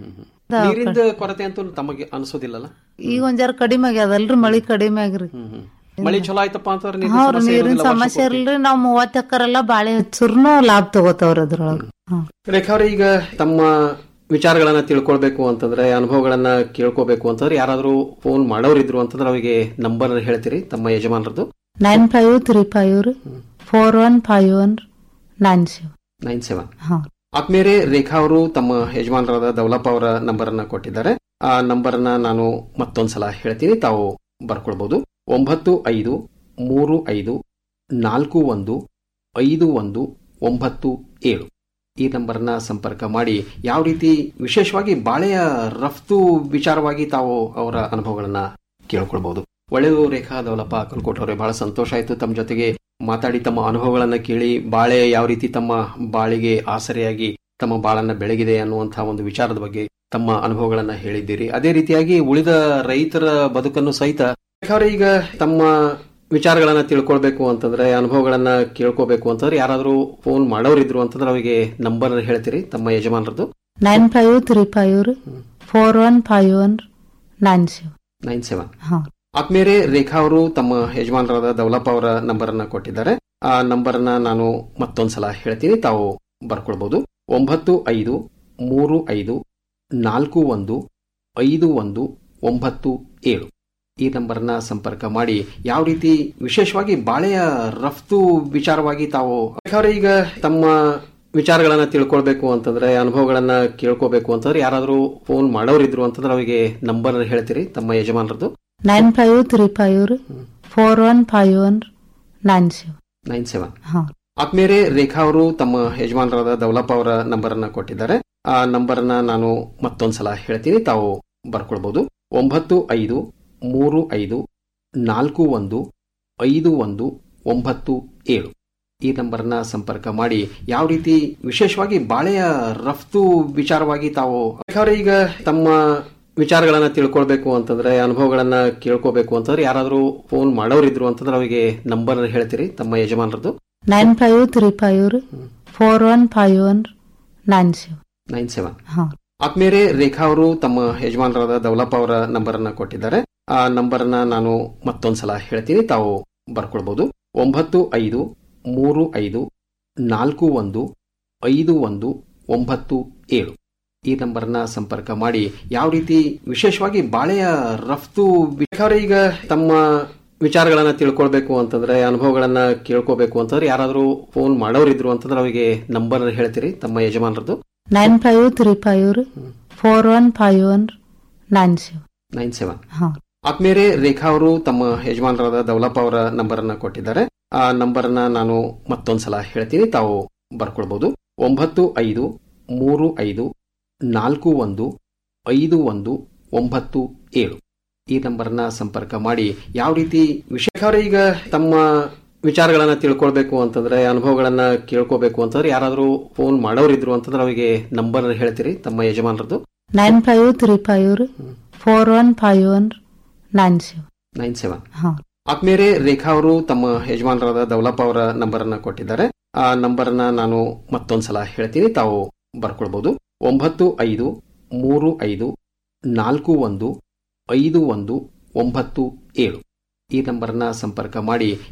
ನೀರಿಂದ ಕೊರತೆ ಅಂತೂ ತಮಗೆ ಅನಿಸೋದಿಲ್ಲಲ್ಲ ಈಗ ಒಂದ್ ಜರ ಕಡಿಮೆ ಆಗ್ಯದಲ್ರಿ ಮಳಿ ಕಡಿಮೆ ಆಗ್ರಿ ಮಳಿ ಚಲೋ ಆಯ್ತಪ್ಪ ಅಂತಂದ್ರೆ ನೀರಿನ ಹೌದ್ರಿ ಸಮಸ್ಯೆ ನೀರಿನ ಇರೋದಿಲ್ಲ ಸಮಸ್ಯೆ ವರ್ಷಪೂರ್ತಿ. ಇಲ್ರಿ ನಾವ್ ಮೂವತ್ತ್ ಎಕರೆಲ್ಲ ಬಾಳೆ ಹಚ್ಚುರ್ನು ಲಾಭ ತಗೋತಾವ್ರಿ ಅದ್ರೊಳಗ ರೇಖಾ ಅವ್ರೆ, ಈಗ ತಮ್ಮ ವಿಚಾರಗಳನ್ನ ತಿಳ್ಕೊಳ್ಬೇಕು ಅಂತಂದ್ರೆ ಅನುಭವಗಳನ್ನ ಕೇಳ್ಕೋಬೇಕು ಅಂತಂದ್ರೆ ಯಾರಾದ್ರೂ ಫೋನ್ ಮಾಡೋರಿದ್ರು ಅಂತಂದ್ರೆ ಅವರಿಗೆ ನಂಬರ್ ಹೇಳ್ತೀರಿ ತಮ್ಮ ಯಜಮಾನರದ್ದು ನೈನ್ ಫೈವ್ ತ್ರೀ ಫೈವ್ ರೀ four one five one nine seven nine seven ಹಾ ಆದ್ಮೇಲೆ ರೇಖಾ ಅವರು ತಮ್ಮ ಯಜಮಾನರಾದ ದೌಲಪ್ಪ ಅವರ ನಂಬರ್ ಅನ್ನ ಕೊಟ್ಟಿದ್ದಾರೆ ಆ ನಂಬರ್ ಅನ್ನ ನಾನು ಮತ್ತೊಂದ್ಸಲ ಹೇಳ್ತೀನಿ ತಾವು ಬರ್ಕೊಳ್ಬಹುದು ಒಂಬತ್ತು ಐದು ಮೂರು ಐದು ನಾಲ್ಕು ಒಂದು ಐದು ಒಂದು ಒಂಬತ್ತು ಏಳು ಈ ನಂಬರ್ನ ಸಂಪರ್ಕ ಮಾಡಿ ಯಾವ ರೀತಿ ವಿಶೇಷವಾಗಿ ಬಾಳೆಯ ರಫ್ತು ವಿಚಾರವಾಗಿ ತಾವು ಅವರ ಅನುಭವಗಳನ್ನ ಕೇಳ್ಕೊಳ್ಬಹುದು ಒಳ್ಳೆಯದು ರೇಖಾ ದೌಲಪ್ಪ ಕಲ್ಕೋಟವ್ರೆ ಬಹಳ ಸಂತೋಷ ಆಯ್ತು ತಮ್ಮ ಜೊತೆಗೆ ಮಾತಾಡಿ ತಮ್ಮ ಅನುಭವಗಳನ್ನ ಕೇಳಿ ಬಾಳೆ ಯಾವ ರೀತಿ ತಮ್ಮ ಬಾಳಿಗೆ ಆಸರೆಯಾಗಿ ತಮ್ಮ ಬಾಳನ್ನ ಬೆಳಗಿದೆ ಅನ್ನುವಂತಹ ಒಂದು ವಿಚಾರದ ಬಗ್ಗೆ ತಮ್ಮ ಅನುಭವಗಳನ್ನ ಹೇಳಿದ್ದೀರಿ ಅದೇ ರೀತಿಯಾಗಿ ಉಳಿದ ರೈತರ ಬದುಕನ್ನು ಸಹಿತ ಬೇಕಾದ್ರೆ ಈಗ ತಮ್ಮ ವಿಚಾರಗಳನ್ನ ತಿಳ್ಕೊಳ್ಬೇಕು ಅಂತಂದ್ರೆ ಅನುಭವಗಳನ್ನ ಕೇಳ್ಕೋಬೇಕು ಅಂತಂದ್ರೆ ಯಾರಾದ್ರೂ ಫೋನ್ ಮಾಡೋರಿದ್ರು ಅಂತಂದ್ರೆ ಅವರಿಗೆ ನಂಬರ್ ಹೇಳ್ತೀರಿ ತಮ್ಮ ಯಜಮಾನರದ್ದು ನೈನ್ ಫೈವ್ ತ್ರೀ ಫೈವ್ ರೀ four one five one nine seven nine seven ಹಾ ಆದ್ಮೇಲೆ ರೇಖಾ ಅವರು ತಮ್ಮ ಯಜಮಾನರಾದ ದೌಲಪ್ಪ ಅವರ ನಂಬರ್ ಅನ್ನ ಕೊಟ್ಟಿದ್ದಾರೆ ಆ ನಂಬರ್ ಅನ್ನ ನಾನು ಮತ್ತೊಂದ್ಸಲ ಹೇಳ್ತೀನಿ ತಾವು ಬರ್ಕೊಳ್ಬಹುದು ಒಂಬತ್ತು ಐದು ಮೂರು ಐದು ನಾಲ್ಕು ಒಂದು ಐದು ಒಂದು ಒಂಬತ್ತು ಏಳು ಈ ನಂಬರ್ನ ಸಂಪರ್ಕ ಮಾಡಿ ಯಾವ ರೀತಿ ವಿಶೇಷವಾಗಿ ಬಾಳೆಯ ರಫ್ತು ವಿಚಾರವಾಗಿ ತಾವು ಬೇಕಾದ್ರೆ ಈಗ ತಮ್ಮ ವಿಚಾರಗಳನ್ನ ತಿಳ್ಕೊಳ್ಬೇಕು ಅಂತಂದ್ರೆ ಅನುಭವಗಳನ್ನ ಕೇಳ್ಕೋಬೇಕು ಅಂತಂದ್ರೆ ಯಾರಾದ್ರೂ ಫೋನ್ ಮಾಡೋರಿದ್ರು ಅಂತಂದ್ರೆ ಅವರಿಗೆ ನಂಬರ್ ಹೇಳ್ತೀರಿ ತಮ್ಮ ಯಜಮಾನರದ್ದು ನೈನ್ ಫೈವ್ ತ್ರೀ ಫೈವ್ ರೀ four one five one nine seven nine seven ಹಾ ಆದ್ಮೇಲೆ ರೇಖಾ ಅವರು ತಮ್ಮ ಯಜಮಾನರಾದ ದೌಲಪ್ಪ ಅವರ ನಂಬರ್ ಅನ್ನ ಕೊಟ್ಟಿದ್ದಾರೆ ಆ ನಂಬರ್ ಅನ್ನ ನಾನು ಮತ್ತೊಂದ್ಸಲ ಹೇಳ್ತೀನಿ ತಾವು ಬರ್ಕೊಳ್ಬಹುದು ಒಂಬತ್ತು ಐದು ಮೂರು ಐದು ನಾಲ್ಕು ಒಂದು ಐದು ಒಂದು ಒಂಬತ್ತು ಏಳು ಈ ನಂಬರ್ನ ಸಂಪರ್ಕ ಮಾಡಿ ಯಾವ ರೀತಿ ವಿಶೇಷವಾಗಿ ಬಾಳೆಯ ರಫ್ತು ವಿಚಾರವಾಗಿ ತಾವು ಬೇಕಾದ್ರೆ ಈಗ ತಮ್ಮ ವಿಚಾರಗಳನ್ನ ತಿಳ್ಕೊಳ್ಬೇಕು ಅಂತಂದ್ರೆ ಅನುಭವಗಳನ್ನ ಕೇಳ್ಕೋಬೇಕು ಅಂತಂದ್ರೆ ಯಾರಾದ್ರೂ ಫೋನ್ ಮಾಡೋರಿದ್ರು ಅಂತಂದ್ರೆ ಅವರಿಗೆ ನಂಬರ್ ಹೇಳ್ತೀರಿ ತಮ್ಮ ಯಜಮಾನರದ್ದು ನೈನ್ ಫೈವ್ ತ್ರೀ ಫೈವ್ ರೀ four one five one nine seven nine seven ಹಾ ಆದ್ಮೇಲೆ ರೇಖಾ ಅವರು ತಮ್ಮ ಯಜಮಾನರಾದ ದೌಲಪ್ಪ ಅವರ ನಂಬರ್ ಅನ್ನ ಕೊಟ್ಟಿದ್ದಾರೆ ಆ ನಂಬರ್ ಅನ್ನ ನಾನು ಮತ್ತೊಂದ್ಸಲ ಹೇಳ್ತೀನಿ ತಾವು ಬರ್ಕೊಳ್ಬಹುದು ಒಂಬತ್ತು ಐದು ಮೂರು ಐದು ನಾಲ್ಕು ಒಂದು ಐದು ಒಂದು ಒಂಬತ್ತು ಏಳು ಈ ನಂಬರ್ನ ಸಂಪರ್ಕ ಮಾಡಿ ಯಾವ ರೀತಿ ವಿಶೇಷವಾಗಿ ಬಾಳೆಯ ರಫ್ತು ಬೇಕಾದ್ರೆ ಈಗ ತಮ್ಮ ವಿಚಾರಗಳನ್ನ ತಿಳ್ಕೊಳ್ಬೇಕು ಅಂತಂದ್ರೆ ಅನುಭವಗಳನ್ನ ಕೇಳ್ಕೋಬೇಕು ಅಂತಂದ್ರೆ ಯಾರಾದ್ರೂ ಫೋನ್ ಮಾಡೋರಿದ್ರು ಅಂತಂದ್ರೆ ಅವರಿಗೆ ನಂಬರ್ ಹೇಳ್ತೀರಿ ತಮ್ಮ ಯಜಮಾನರದ್ದು ನೈನ್ ಫೈವ್ ತ್ರೀ ಫೈವ್ ರೀ four one five one nine seven nine seven ಹಾ ಆದ್ಮೇಲೆ ರೇಖಾ ಅವರು ತಮ್ಮ ಯಜಮಾನರಾದ ದೌಲಪ್ಪ ಅವರ ನಂಬರ್ ಅನ್ನ ಕೊಟ್ಟಿದ್ದಾರೆ ಆ ನಂಬರ್ ಅನ್ನ ನಾನು ಮತ್ತೊಂದ್ಸಲ ಹೇಳ್ತೀನಿ ತಾವು ಬರ್ಕೊಳ್ಬಹುದು ಒಂಬತ್ತು ಐದು ಮೂರು ಐದು ನಾಲ್ಕು ಒಂದು ಐದು ಒಂದು ಒಂಬತ್ತು ಏಳು ಈ ನಂಬರ್ನ ಸಂಪರ್ಕ ಮಾಡಿ ಯಾವ ರೀತಿ ವಿಶೇಷ ಈಗ ತಮ್ಮ ವಿಚಾರಗಳನ್ನ ತಿಳ್ಕೊಳ್ಬೇಕು ಅಂತಂದ್ರೆ ಅನುಭವಗಳನ್ನ ಕೇಳ್ಕೋಬೇಕು ಅಂತಂದ್ರೆ ಯಾರಾದ್ರೂ ಫೋನ್ ಮಾಡೋರಿದ್ರು ಅಂತಂದ್ರೆ ಅವರಿಗೆ ನಂಬರ್ ಹೇಳ್ತೀರಿ ತಮ್ಮ ಯಜಮಾನರದ್ದು ನೈನ್ ಫೈವ್ ತ್ರೀ ಫೈವ್ ರೀ four one five one nine seven nine seven ಹಾ ಆದ್ಮೇಲೆ ರೇಖಾ ಅವರು ತಮ್ಮ ಯಜಮಾನರಾದ ದೌಲಪ್ಪ ಅವರ ನಂಬರ್ ಅನ್ನ ಕೊಟ್ಟಿದ್ದಾರೆ ಆ ನಂಬರ್ ಅನ್ನ ನಾನು ಮತ್ತೊಂದ್ಸಲ ಹೇಳ್ತೀನಿ ತಾವು ಬರ್ಕೊಳ್ಬಹುದು ಒಂಬತ್ತು ಐದು ಮೂರು ಐದು ನಾಲ್ಕು ಒಂದು ಐದು ಒಂದು ಒಂಬತ್ತು ಏಳು ಈ ನಂಬರ್ನ ಸಂಪರ್ಕ ಮಾಡಿ